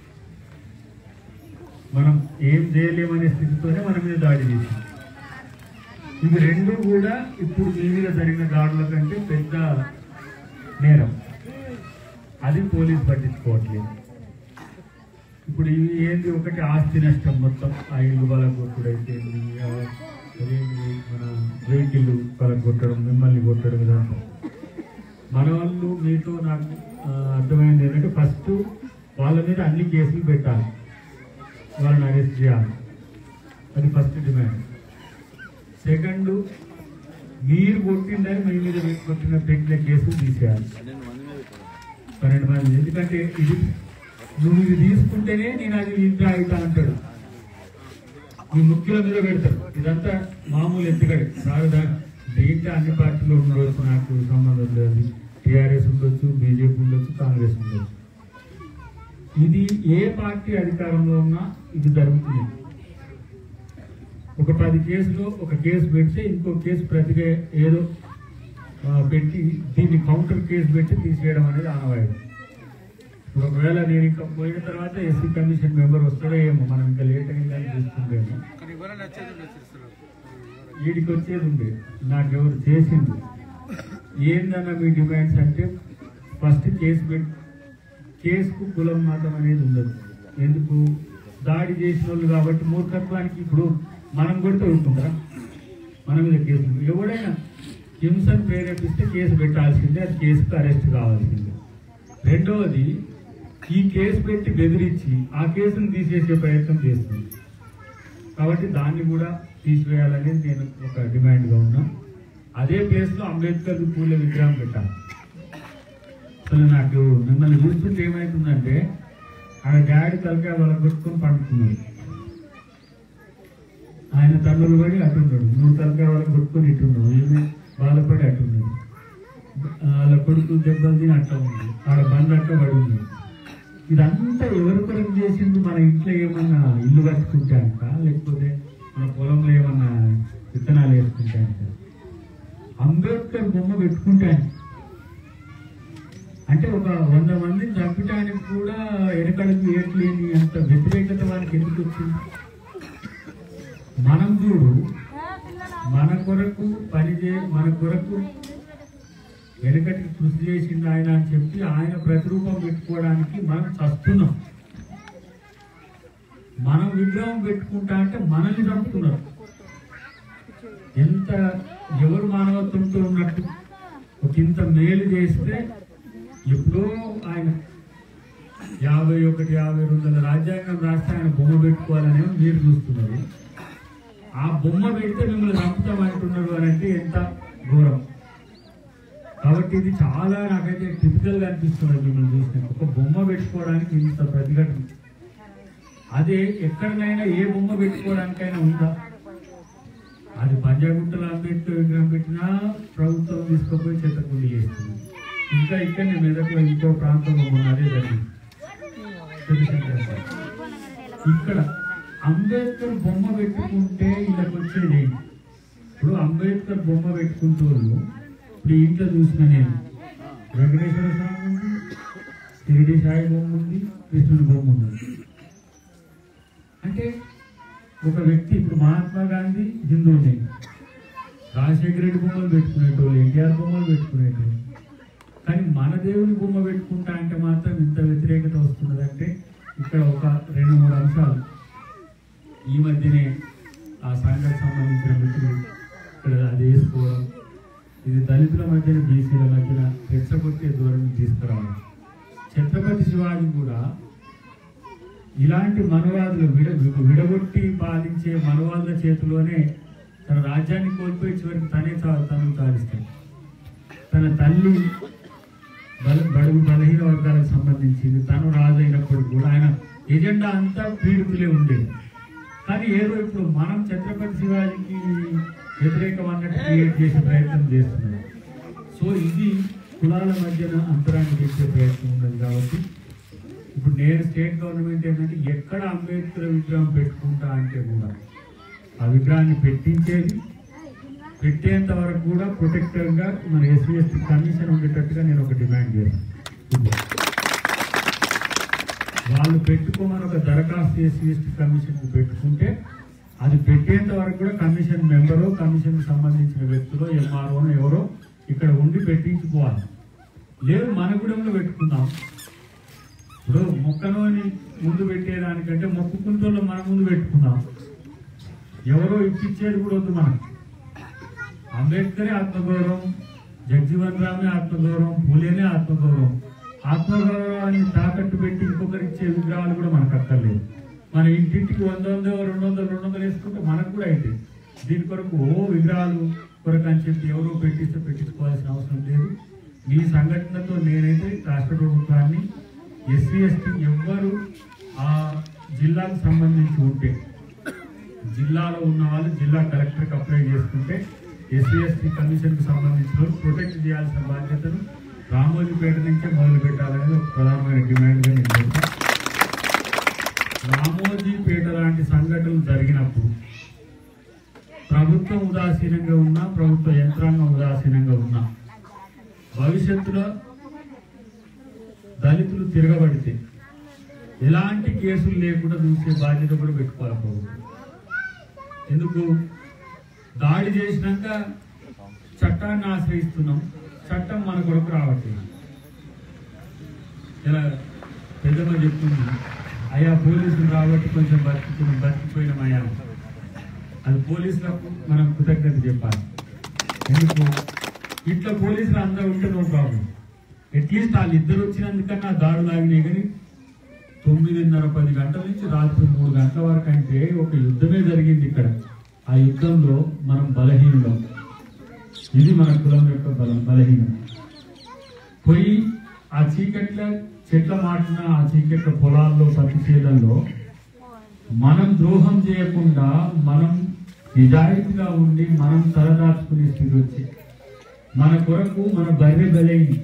S4: మనం ఏం చేయలేమనే స్థితితోనే మన మీద దాడి చేసింది ఇవి రెండు కూడా ఇప్పుడు మీ మీద జరిగిన దాడుల కంటే పెద్ద నేరం అది పోలీస్ పట్టించుకోవట్లేదు ఇప్పుడు ఇవి ఏంది ఒకటి ఆస్తి నష్టం మొత్తం ఆ ఇల్లు బలగొట్టుడైతే అదేంటి మన వెహికల్ బలగొట్టడం మిమ్మల్ని కొట్టడం ఇదంతా మన వాళ్ళు మీతో నాకు ఆ, అర్థమైంది ఏంటంటే ఫస్ట్ వాళ్ళ మీద అన్ని కేసులు పెట్టాలి వాళ్ళని అరెస్ట్ చేయాలి అది ఫస్ట్ డిమాండ్ సెకండ్ మీరు కొట్టిందని మీ మీద కొట్టిన పెట్టిన కేసులు తీసేయాలి పన్నెండు మంది ఎందుకంటే ఇది నువ్వు ఇది తీసుకుంటేనే నేను అది ఇంత అవుతా అంటాడు మీ ముఖ్యుల మీద పెడతారు ఇదంతా మామూలు ఎత్తుగడే సాగదా దీంట్లో అన్ని పార్టీలు ఉండవచ్చు నాకు సంబంధం లేదు టీఆర్ఎస్ ఉండొచ్చు బీజేపీ ఉండొచ్చు కాంగ్రెస్ ఉండొచ్చు ఇది ఏ పార్టీ అధికారంలో ఉన్నా ఇది జరుగుతుంది ఒక పది కేసులో ఒక కేసు పెడితే ఇంకో కేసు ప్రతిగా ఏదో ఆ, పెట్టి దీన్ని కౌంటర్ కేసు పెట్టి తీసేయడం అనేది ఆనవాయితీ ఇప్పుడు ఒకవేళ నేను ఇంకా పోయిన తర్వాత ఎస్సీ కమిషన్ మెంబర్ వస్తాడో ఏమో మనం ఇంకా లేట్ అయిందని చూస్తుండేమో వీడికి వచ్చేది ఉండే నాకెవరు చేసింది ఏందన్న మీ డిమాండ్స్ అంటే ఫస్ట్ కేసు పెట్టి కేసుకు కులం మతం అనేది ఉండదు ఎందుకు దాడి చేసిన వాళ్ళు కాబట్టి మూర్ఖత్వానికి ఇప్పుడు మనం కొడితే ఊరుకుంటారా మన మీద కేసులు ఎవడైనా హింసను ప్రేరేపిస్తే కేసు పెట్టాల్సిందే అది కేసుకు అరెస్ట్ కావాల్సిందే రెండవది ఈ కేసు పెట్టి బెదిరించి ఆ కేసును తీసేసే ప్రయత్నం చేస్తుంది కాబట్టి దాన్ని కూడా తీసివేయాలనేది నేను ఒక డిమాండ్గా ఉన్నా అదే ప్లేస్లో అంబేద్కర్ పూల విగ్రహం పెట్టాలి అసలు నాకు మిమ్మల్ని చూస్తుంటే ఏమవుతుందంటే ఆయన డాడీ తలకాయ వాళ్ళకి పెట్టుకొని పండుకున్నారు ఆయన తండ్రులు పడి అట్టున్నాడు నువ్వు తలకాయ వాళ్ళకి పెట్టుకొని ఇట్టున్నావు ఈమె బాధపడి అట్టున్నాడు వాళ్ళ కొడుకు దెబ్బలు తిని అట్ట ఉంది ఆడ బండి అట్ట పడి ఉంది ఇదంతా ఎవరి కొరకు చేసింది మన ఇంట్లో ఏమన్నా ఇల్లు కట్టుకుంటే అంట లేకపోతే మన పొలంలో ఏమన్నా విత్తనాలు వేసుకుంటే అంట అంబేద్కర్ బొమ్మ పెట్టుకుంటే అంట. అంటే ఒక వంద మందిని చంపడానికి కూడా వెనకడికి ఏట్లేని అంత వ్యతిరేకత వానికి ఎందుకు వచ్చింది మనం చూడు మన కొరకు పనిచే మన కొరకు వెనకటికి కృషి చేసింది ఆయన అని చెప్పి ఆయన ప్రతిరూపం పెట్టుకోవడానికి మనం చస్తున్నాం మనం విగ్రహం పెట్టుకుంటా అంటే మనల్ని చంపుతున్నారు ఎంత ఎవరు మానవత్వంతో ఉన్నట్టు ఒక ఇంత మేలు చేస్తే ఎప్పుడో ఆయన యాభై ఒకటి యాభై రెండుల రాజ్యాంగం రాస్తే ఆయన బొమ్మ పెట్టుకోవాలని మీరు చూస్తున్నారు ఆ బొమ్మ పెడితే మిమ్మల్ని చంపుతామంటున్నారు అని అంటే ఎంత ఘోరం కాబట్టి ఇది చాలా నాకైతే టిపికల్ గా అనిపిస్తున్నది మిమ్మల్ని చూసిన ఒక బొమ్మ పెట్టుకోవడానికి ఇంత ప్రతిఘటన అదే ఎక్కడైనా ఏ బొమ్మ పెట్టుకోవడానికైనా ఉందా అది పంజాగుట్టలో అంబేద్కర్ విగ్రహం పెట్టినా ప్రభుత్వం తీసుకుపోయి చెత్తకుండి చేస్తుంది ఇంకా ఇక్కడ మెదక్లో ఇంకో ప్రాంతంలో మొన్న అదే జరిగింది శివశంకర్ సార్. ఇక్కడ అంబేద్కర్ బొమ్మ పెట్టుకుంటే వీళ్ళకి వచ్చేది ఏంటి? ఇప్పుడు అంబేద్కర్ బొమ్మ పెట్టుకుంటూ ఇప్పుడు ఈ ఇంట్లో చూసిన నేను వెంకటేశ్వర స్వామి ఉంది షిరిడి సాయి బొమ్మ ఉంది కృష్ణుడి బొమ్మ ఉంది అంటే ఒక వ్యక్తి ఇప్పుడు మహాత్మా గాంధీ హిందువుని రాజశేఖర రెడ్డి బొమ్మలు పెట్టుకునేటోళ్ళు ఎన్టీఆర్ బొమ్మలు పెట్టుకునేటోళ్ళు కానీ మన దేవుని బొమ్మ పెట్టుకుంటా అంటే మాత్రం ఇంత వ్యతిరేకత వస్తున్నదంటే ఇక్కడ ఒక రెండు మూడు అంశాలు ఈ మధ్యనే ఆ సంఘటనకు సంబంధించిన వ్యక్తులు ఇక్కడ అది వేసుకోవడం ఇది దళితుల మధ్యన బీసీల మధ్యన రెచ్చగొట్టే ధోరణి తీసుకురావడం ఛత్రపతి శివాజీ కూడా ఇలాంటి మనవాదులు విడ విడగొట్టి పాలించే మనవాదుల చేతిలోనే తన రాజ్యాన్ని కోల్పోయి చివరికి తనే చా- తను చాలిస్తాడు తన తల్లి బల బడుగు బలహీన వర్గాలకు సంబంధించింది తను రాజు అయినప్పుడు కూడా ఆయన ఎజెండా అంతా పీడితులే ఉండేది కానీ ఏదో ఇప్పుడు మనం ఛత్రపతి శివాజీకి వ్యతిరేకం అన్నట్టు క్రియేట్ చేసే ప్రయత్నం చేస్తున్నాం సో ఇది కులాల మధ్యన అంతరాన్ని చేసే ప్రయత్నం ఉన్నది కాబట్టి ఇప్పుడు నేను స్టేట్ గవర్నమెంట్ ఏంటంటే ఎక్కడ అంబేద్కర్ విగ్రహం పెట్టుకుంటా అంటే కూడా ఆ విగ్రహాన్ని పెట్టించేది పెట్టేంత వరకు కూడా ప్రొటెక్టర్ గా మన ఎస్సీ ఎస్టీ కమిషన్ ఉండేటట్టుగా నేను ఒక డిమాండ్ చేస్తాను ఇది. వాళ్ళు పెట్టుకోమని ఒక దరఖాస్తు ఎస్సీ ఎస్టీ కమిషన్ కి పెట్టుకుంటే అది పెట్టేంత వరకు కూడా కమిషన్ మెంబరు కమిషన్ కి సంబంధించిన వ్యక్తులు ఎంఆర్ఓ ఎవరో ఇక్కడ ఉండి పెట్టించుకోవాలి లేదు మన గూడెంలో పెట్టుకుందాం ఇప్పుడు మొక్కలోని ముందు పెట్టేదానికంటే మొక్కుకుంటోళ్ళు మన ముందు పెట్టుకుందాం ఎవరో ఇప్పించేది కూడా వద్దు మనకు అంబేద్కరే ఆత్మగౌరవం జగ్జీవన్ రామే ఆత్మగౌరవం పూలేనే ఆత్మగౌరవం ఆత్మగౌరవాన్ని తాకట్టు పెట్టి ఇంకొకరు ఇచ్చే విగ్రహాలు కూడా మనకు అక్కర్లేదు మన ఇంటింటికి వంద వంద రెండు వందలు రెండు వందలు వేసుకుంటే మనకు కూడా అయితే దీని కొరకు ఓ విగ్రహాలు కొరకు అని చెప్పి ఎవరో పెట్టిస్తే పెట్టించుకోవాల్సిన అవసరం లేదు ఈ సంఘటనతో నేనైతే రాష్ట్ర ప్రభుత్వాన్ని ఎస్సీ ఎస్టీ ఎవ్వరు ఆ జిల్లాకు సంబంధించి ఉంటే జిల్లాలో ఉన్న వాళ్ళు జిల్లా కలెక్టర్కి అప్లై చేసుకుంటే ఎస్సీ ఎస్టీ కమిషన్కి సంబంధించిన వాళ్ళు ప్రొటెక్ట్ చేయాల్సిన బాధ్యతను రామోజీపేట నుంచే మొదలు పెట్టాలనేది ఒక ప్రధానమైన డిమాండ్గా నేను చెప్తాను రామోజీపేట లాంటి సంఘటనలు జరిగినప్పుడు ప్రభుత్వం ఉదాసీనంగా ఉన్నా ప్రభుత్వ యంత్రాంగం ఉదాసీనంగా ఉన్నా భవిష్యత్తులో దళితులు తిరగబడితే ఎలాంటి కేసులు లేకుండా చూసే బాధ్యత కూడా పెట్టుకోవాలి ప్రభుత్వం ఎందుకు దాడి చేసినాక చట్టాన్ని ఆశ్రయిస్తున్నాం చట్టం మన కొరకు రావట్లేదు ఇలా పెద్దమ్మ చెప్తుంది అయ్యా పోలీసులు రాబట్టి కొంచెం బతికి బతికిపోయినాం అయ్యా అది పోలీసులకు మనం కృతజ్ఞత చెప్పాలి ఎందుకు ఇట్లా పోలీసులు అందరూ ఉంటే నో ప్రాబ్లం అట్లీస్ట్ వాళ్ళు ఇద్దరు వచ్చినందుకన్నా దాడులు ఆగినాయి కానీ తొమ్మిదిన్నర పది గంటల నుంచి రాత్రి మూడు గంటల వరకు అంటే ఒక యుద్ధమే జరిగింది ఇక్కడ ఆ యుద్ధంలో మనం బలహీనులం ఇది మన కులం యొక్క బలం బలహీనం పోయి ఆ చీకట్ల చెట్ల మాటిన ఆ చీకట్ల పొలాల్లో పత్తి చేలల్లో మనం ద్రోహం చేయకుండా మనం నిజాయితీగా ఉండి మనం తలదాచుకునే స్థితి వచ్చి మన కొరకు మన బర్రె బలైంది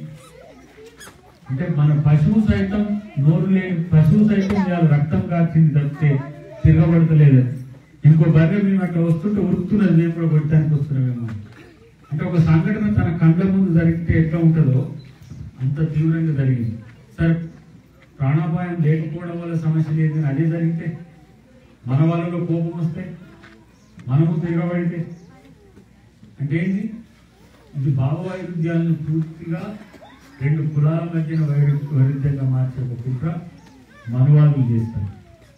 S4: అంటే మన పశువు సైతం నోరు లేని పశువు సైతం ఇవాళ రక్తం కాచింది తప్పితే తిరగబడతలేదు ఇంకో బర్రె మేము అట్లా వస్తుంటే ఉరుకుతున్నది మేము కూడా కొట్టడానికి వస్తున్నామేమో అంటే ఒక సంఘటన తన కళ్ళ ముందు జరిగితే ఎట్లా ఉంటుందో అంత తీవ్రంగా జరిగింది సరే ప్రాణాపాయం లేకపోవడం వల్ల సమస్య లేదు కానీ అదే జరిగితే మన వాళ్ళలో కోపం వస్తే మనము తిరగబడితే అంటే ఏంటి ఇది భావవైరుధ్యాలను పూర్తిగా రెండు కులాల మధ్యన వైరు వైరుధ్యంగా మార్చే ఒక కుట్ర మనువాదం చేస్తారు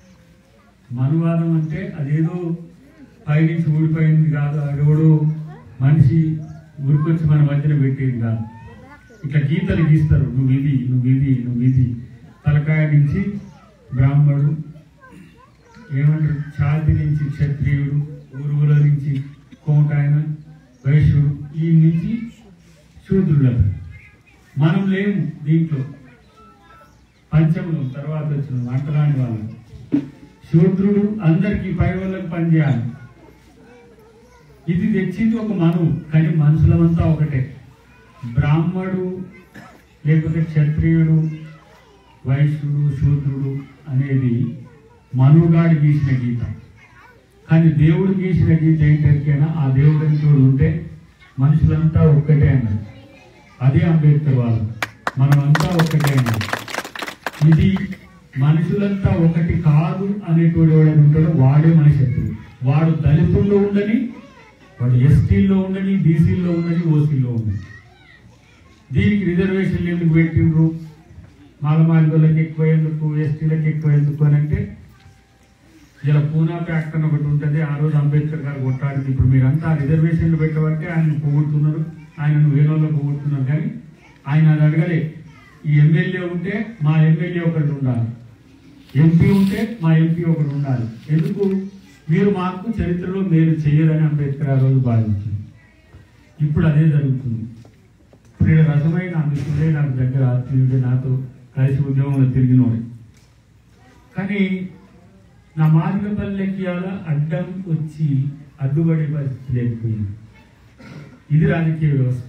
S4: మనువాదం అంటే అదేదో పైనుంచి ఊడిపోయింది కాదు అదెవడో మనిషి ఊరికొచ్చి మన మధ్యన పెట్టేది కాదు ఇట్లా గీతలు గీస్తారు నువ్వు ఇది నువ్వు ఇది నువ్వు ఇది తలకాయ నుంచి బ్రాహ్మణుడు ఏమంటారు ఛాతి నుంచి క్షత్రియుడు ఊరువుల నుంచి కోటాయన వైశ్యుడు ఈ నుంచి శూద్రులకు మనం లేము దీంట్లో పంచములు తర్వాత వచ్చిన వంటరాని వాళ్ళు శూద్రుడు అందరికీ పై వాళ్ళకి పనిచేయాలి ఇది తెచ్చింది ఒక మనువు కానీ మనుషులమంతా ఒకటే బ్రాహ్మడు లేకపోతే క్షత్రియుడు వైశ్యుడు శూద్రుడు అనేది మనుగాడు గీసిన గీత కానీ దేవుడు గీసిన గీత ఏంటంటేనా ఆ దేవుడు తోడు ఉంటే మనుషులంతా ఒక్కటే అన్నారు అదే అంబేద్కర్ వాళ్ళు మనమంతా ఒక్కటే అన్నారు ఇది మనుషులంతా ఒకటి కాదు అనేటువంటి వాడు ఉంటాడో వాడే మన శత్రువు వాడు దళితుల్లో ఉండని వాడు ఎస్టీల్లో ఉండని బీసీల్లో ఉండని ఓసీల్లో ఉండని దీనికి రిజర్వేషన్లు ఎందుకు పెట్టిండ్రు మాలమాదిగోళ్ళకి ఎక్కువ ఎందుకు ఎస్టీలకు ఎక్కువ ఎందుకు అని అంటే ఇలా పూనా యాక్ట్ అని ఒకటి ఉంటుంది ఆ రోజు అంబేద్కర్ గారు కొట్టాడింది ఇప్పుడు మీరంతా రిజర్వేషన్లు పెట్టబట్టి ఆయన పొగుడుతున్నారు ఆయనను వేణుల్లో పొగుడుతున్నారు కానీ ఆయన అది అడగలే ఈ ఎమ్మెల్యే ఉంటే మా ఎమ్మెల్యే ఒకటి ఉండాలి ఎంపీ ఉంటే మా ఎంపీ ఒకటి ఉండాలి ఎందుకు మీరు మాకు చరిత్రలో మేలు చేయరని అంబేద్కర్ ఆ రోజు భావించింది ఇప్పుడు అదే జరుగుతుంది ఇప్పుడు ఈడ రసమైన అందుకుంటే నాకు దగ్గర ఆత్మీయుడే నాతో కలిసి ఉద్యోగంలో తిరిగినోడే కానీ నా మాదిగపల్లెకి అలా అడ్డం వచ్చి అడ్డుపడే పరిస్థితి లేకపోయింది ఇది రాజకీయ వ్యవస్థ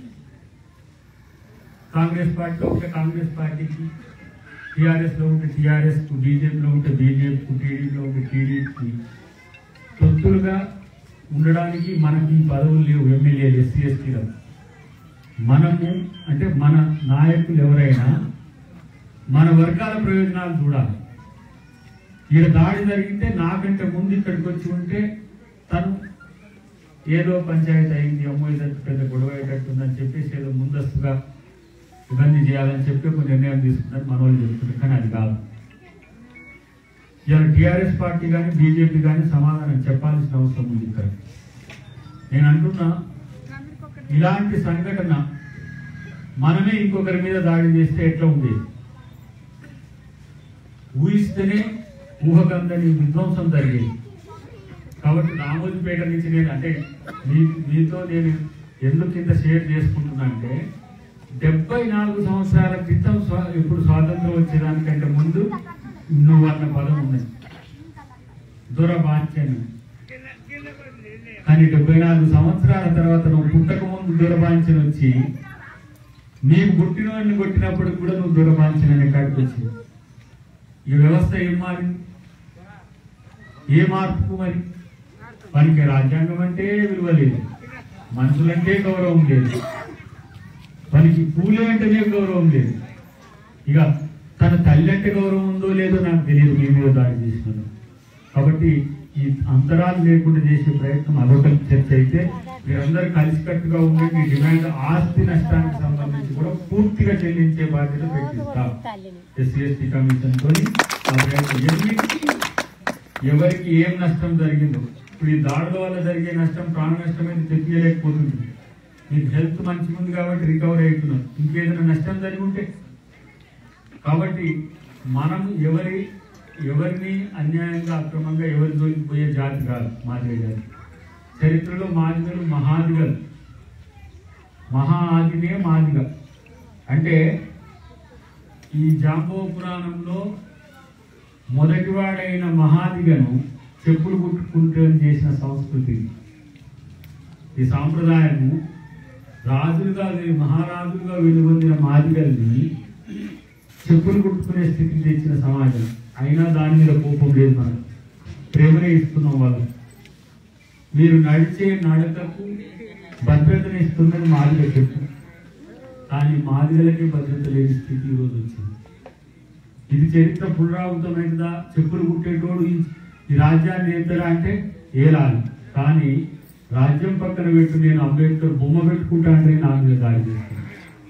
S4: కాంగ్రెస్ పార్టీలో ఉంటే కాంగ్రెస్ పార్టీకి టీఆర్ఎస్ లో ఉంటే టీఆర్ఎస్ కు బీజేపీలో ఉంటే బీజేపీకు టీడీపీలో ఉంటే టీడీపీకి తొత్తులుగా ఉండడానికి మనకి ఈ పదవులు లేవు ఎమ్మెల్యేలు ఎస్సీ ఎస్టీలో మనము అంటే మన నాయకులు ఎవరైనా మన వర్గాల ప్రయోజనాలు చూడాలి ఈడ దాడి జరిగితే నాకంటే ముందు ఇక్కడికి వచ్చి ఉంటే తను ఏదో పంచాయతీ అయింది అమ్మో ఇదంతా పెద్ద గొడవ అయ్యేటట్టుందని చెప్పేసి ఏదో ముందస్తుగా ఇవన్నీ చేయాలని చెప్పి ఒక నిర్ణయం తీసుకున్నారు మన వాళ్ళు చెప్తున్నారు కానీ అది కాదు ఇవాళ టీఆర్ఎస్ పార్టీ కానీ బీజేపీ కానీ సమాధానం చెప్పాల్సిన అవసరం ఉంది ఇక్కడ నేను అంటున్నా ఇలాంటి సంఘటన మనమే ఇంకొకరి మీద దాడి చేస్తే ఎట్లా ఉండేది ఊహిస్తేనే ఊహకందని విధ్వంసం జరిగేది కాబట్టి రామోజీపేట నుంచి నేను అంటే మీ మీతో నేను ఎందుకు ఇంత షేర్ చేసుకుంటున్నా అంటే డెబ్బై నాలుగు సంవత్సరాల క్రితం స్వా- ఇప్పుడు స్వాతంత్రం వచ్చేదానికంటే ముందు నువ్వు అన్న పదం ఉన్నది దూరబాంచను కానీ డెబ్బై నాలుగు సంవత్సరాల తర్వాత నువ్వు పుట్టక ముందు దూరబాంచను వచ్చి నీకు పుట్టిన వాడిని కొట్టినప్పుడు కూడా నువ్వు దూరబాంచను అనే కాడికి వచ్చింది ఈ వ్యవస్థ ఏం మారింది ఏ మార్పుకు మరి మనకి రాజ్యాంగం అంటే విలువ లేదు మనుషులంటే గౌరవం లేదు మనకి పూలే అంటేనే గౌరవం లేదు ఇక తన తల్లి అంటే గౌరవం ఉందో లేదో నాకు తెలియదు మీ మీద దాడి చేసినాను కాబట్టి ఈ అంతరాలు లేకుండా చేసే ప్రయత్నం అదొక చర్చ అయితే మీరందరూ కలిసికట్టుగా ఉండి మీ డిమాండ్ ఆస్తి నష్టానికి సంబంధించి కూడా పూర్తిగా చెల్లించే బాధ్యత పెట్టిస్తాం ఎస్సీ ఎస్టీ కమిషన్ తోని ఆ ప్రయత్నం ఎన్నిటికీ ఎవరికి ఏం నష్టం జరిగిందో ఇప్పుడు ఈ దాడుల వల్ల జరిగే నష్టం ప్రాణ నష్టం అయితే తెప్పియలేకపోతుంది మీకు హెల్త్ మంచిగా ఉంది కాబట్టి రికవర్ అవుతున్నారు ఇంకేదైనా నష్టం జరిగి ఉంటే కాబట్టి మనం ఎవరి ఎవరిని అన్యాయంగా అక్రమంగా ఎవరి జోలికి పోయే జాతి కాదు మాదిగ జాతి చరిత్రలో మాదిగలు మహాదిగలు మహా ఆదినే మాదిగ అంటే ఈ జాంబో పురాణంలో మొదటివాడైన మహాదిగను చెప్పులు కుట్టుకుంటూ చేసిన సంస్కృతి ఇది. ఈ సాంప్రదాయము రాజులుగా వే- మహారాజులుగా వెలుగొందిన మాదిగల్ని చెప్పులు కుట్టుకునే స్థితికి తెచ్చిన సమాజం అయినా దాని మీద కోపం లేదు మనకు ప్రేమనే ఇస్తున్నాం వాళ్ళకి మీరు నడిచే నడకకు భద్రతని ఇస్తున్నది మాదిగ చెప్పు కానీ మాదిగలకి భద్రత లేని స్థితి ఈరోజు వచ్చింది ఇది చరిత్ర పునరావృతమైనదా చెప్పులు కుట్టేటోడు ఈ ఈ రాజ్యాన్ని ఏతరా అంటే ఏలాలి కానీ రాజ్యం పక్కన పెట్టు నేను అంబేద్కర్ బొమ్మ పెట్టుకుంటా అంటే నా మీద దాడి చేస్తాను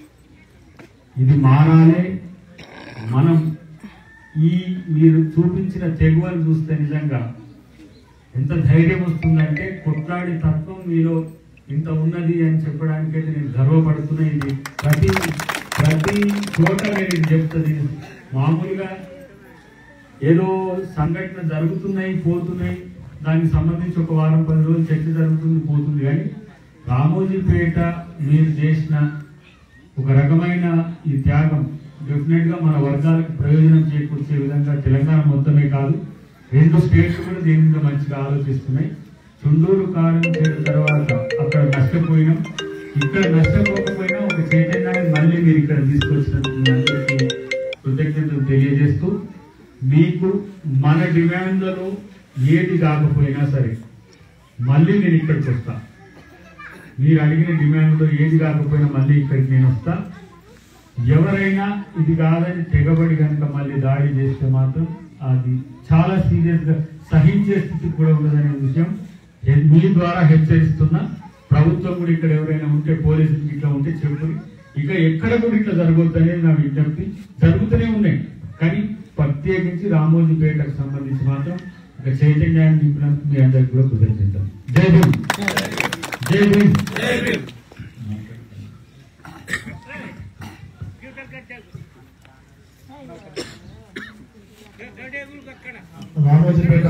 S4: ఇది మారాలే మనం ఈ మీరు చూపించిన తెగువలు చూస్తే నిజంగా ఎంత ధైర్యం వస్తుందంటే కొట్లాడి తత్వం మీలో ఇంత ఉన్నది అని చెప్పడానికైతే నేను గర్వపడుతున్నా ఇది ప్రతి ప్రతి చోట నేను ఇది చెప్తుంది మామూలుగా ఏదో సంఘటన జరుగుతున్నాయి పోతున్నాయి దానికి సంబంధించి ఒక వారం పది రోజులు చర్చ జరుగుతుంది పోతుంది కానీ రామోజీపేట మీరు చేసిన ఒక రకమైన ఈ త్యాగం డెఫినెట్ గా మన వర్గాలకు ప్రయోజనం చేకూర్చే విధంగా తెలంగాణ మొత్తమే కాదు రెండు స్టేట్లు కూడా దీని మీద మంచిగా ఆలోచిస్తున్నాయి చుండూరు కారం చేరిన తర్వాత అక్కడ నష్టపోయినాం ఇక్కడ నష్టపోకపోయినా ఒక చైతన్యాన్ని మళ్ళీ మీరు ఇక్కడ తీసుకొచ్చినందుకు మీ అందరికీ కృతజ్ఞతలు తెలియజేస్తూ మీకు మన డిమాండ్లలో ఏది కాకపోయినా సరే మళ్ళీ నేను ఇక్కడికి వస్తా మీరు అడిగిన డిమాండ్లో ఏది కాకపోయినా మళ్ళీ ఇక్కడికి నేను వస్తా ఎవరైనా ఇది కాదని తెగబడి కనుక మళ్ళీ దాడి చేస్తే మాత్రం అది చాలా సీరియస్ గా సహించే స్థితి కూడా ఉండదనే విషయం హె- మీ ద్వారా హెచ్చరిస్తున్నా ప్రభుత్వం కూడా ఇక్కడ ఎవరైనా ఉంటే పోలీసులు ఇట్లా ఉంటే చెప్పు ఇక ఎక్కడ కూడా ఇట్లా జరగొద్దు అనేది నా విజ్ఞప్తి జరుగుతూనే ఉన్నాయి కానీ ప్రత్యేకించి రామోజీపేటకు సంబంధించి మాత్రం ఒక చైతన్యాన్ని నింపినందుకు మీ అందరికి కూడా కృతజ్ఞతలు జై భీమ్ జై భీమ్
S6: రామోజీపేట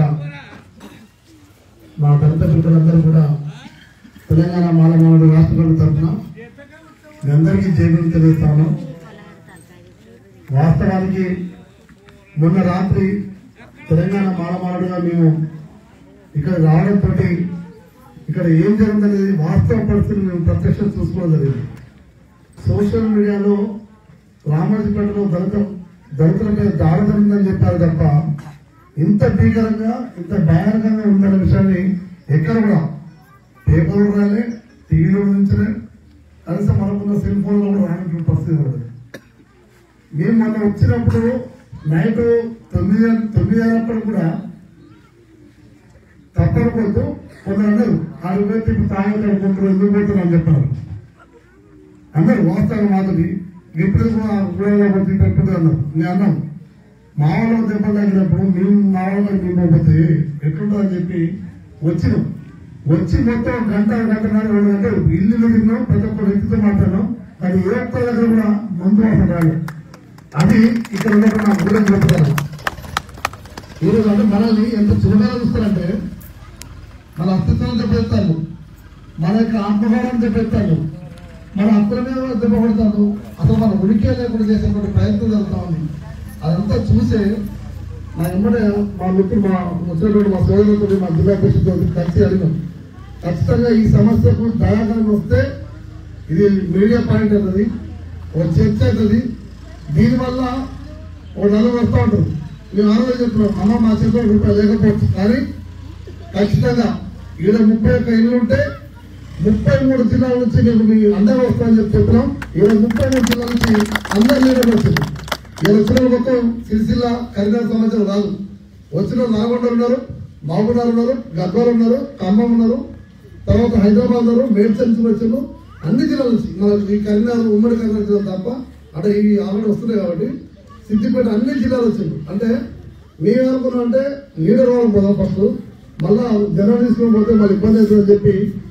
S6: మా దళిత మిత్రులందరూ కూడా తెలంగాణ మాలమానుడు రాష్ట్ర ప్రభుత్వం తరఫున మీ అందరికీ జైలు తెలియస్తాను వాస్తవానికి మొన్న రాత్రి తెలంగాణ మాడమాడుగా మేము ఇక్కడ రావడంతో ఇక్కడ ఏం జరుగుతుందనేది వాస్తవ పరిస్థితులు మేము ప్రత్యక్షం చూసుకోవడం జరిగింది సోషల్ మీడియాలో రామాజీపేటలో దళిత దళితుల మీద దాడి జరిగిందని చెప్పారు తప్ప ఇంత భీకరంగా ఇంత భయానకంగా ఉందన్న విషయాన్ని ఎక్కడ కూడా పేపర్లు రాలే టీవీలో నుంచలే కనీసం మనకున్న సెల్ ఫోన్లో కూడా రాని పరిస్థితి ఉండదు మేము మొన్న వచ్చినప్పుడు నైట్ తొమ్మిది తొమ్మిది అయినప్పుడు కూడా తప్పకపోతూ కొందరు అన్నారు ఆరు పోతే ఇప్పుడు తాగే కడుకుంటారు ఎందుకు పోతారు అని చెప్పారు అన్నారు వాస్తవం మాటది ఎప్పుడు కూడా పెట్టుకుంటారు అన్నారు నేను అన్నాం మా వాళ్ళ దెబ్బలు తగినప్పుడు మేము మా వాళ్ళ మేము పోతే ఎట్లుంటుందని చెప్పి వచ్చినాం వచ్చి మొత్తం గంట గంటన్నర రెండు గంటలు ఇల్లు తిన్నాం ప్రతి ఒక్క వ్యక్తితో మాట్లాడినాం కానీ ఏ ఒక్క దగ్గర కూడా ముందు వాసన రాలేదు అది ఇక్కడ ఉన్నప్పుడు నా గురం చెప్తాను ఈరోజు అంటే మనల్ని ఎంత చురుగా చూస్తారంటే మన అస్తిత్వం చెప్పేస్తాను మన యొక్క ఆత్మభావం చెప్పేస్తాను మన హక్కుల మీద దెబ్బపడతాను అసలు మన ఉనికి లేకుండా చేసేటువంటి ప్రయత్నం జరుగుతా ఉంది అదంతా చూసే నా ఎమ్మడే మా మిత్రులు మా వచ్చినటువంటి మా సోదరులతో మా జిల్లా పరిషత్తో కలిసి అడిగాం ఖచ్చితంగా ఈ సమస్యకు దయాకరణ వస్తే ఇది మీడియా పాయింట్ అవుతుంది ఒక చర్చ అవుతుంది దీనివల్ల ఒక నలుగురు వస్తూ ఉంటారు మేము ఆ రోజు చెప్తున్నాం అమ్మ మా చేతిలో రూపాయలు లేకపోవచ్చు కానీ ఖచ్చితంగా ఈడ ముప్పై ఒక్క ఇల్లు ఉంటే ముప్పై మూడు జిల్లాల నుంచి మీకు మీ అందరూ వస్తామని చెప్పి చెప్తున్నాం ఈడ ముప్పై మూడు జిల్లాల నుంచి అందరు లీడర్లు వచ్చింది ఈడ వచ్చిన వాళ్ళు మొత్తం సిరిసిల్ల కరీంనగర్ సంవత్సరం రాదు వచ్చిన వాళ్ళు నల్గొండ ఉన్నారు మహబూబ్నగర్ ఉన్నారు గద్వాలు ఉన్నారు ఖమ్మం ఉన్నారు తర్వాత హైదరాబాద్ ఉన్నారు మేడ్చల్ నుంచి వచ్చారు అన్ని జిల్లాల నుంచి మన ఈ కరీంనగర్ ఉమ్మడి కరీంనగర్ జిల్లా తప్ప అంటే ఈ ఆల్రెడీ వస్తున్నాయి కాబట్టి సిద్దిపేట అన్ని జిల్లాలు వచ్చింది అంటే మేమేమనుకున్నాం అంటే లీడర్ వాళ్ళు పోదాం ఫస్ట్ మళ్ళా జనం తీసుకుని పోతే మళ్ళీ ఇబ్బంది అవుతుందని చెప్పి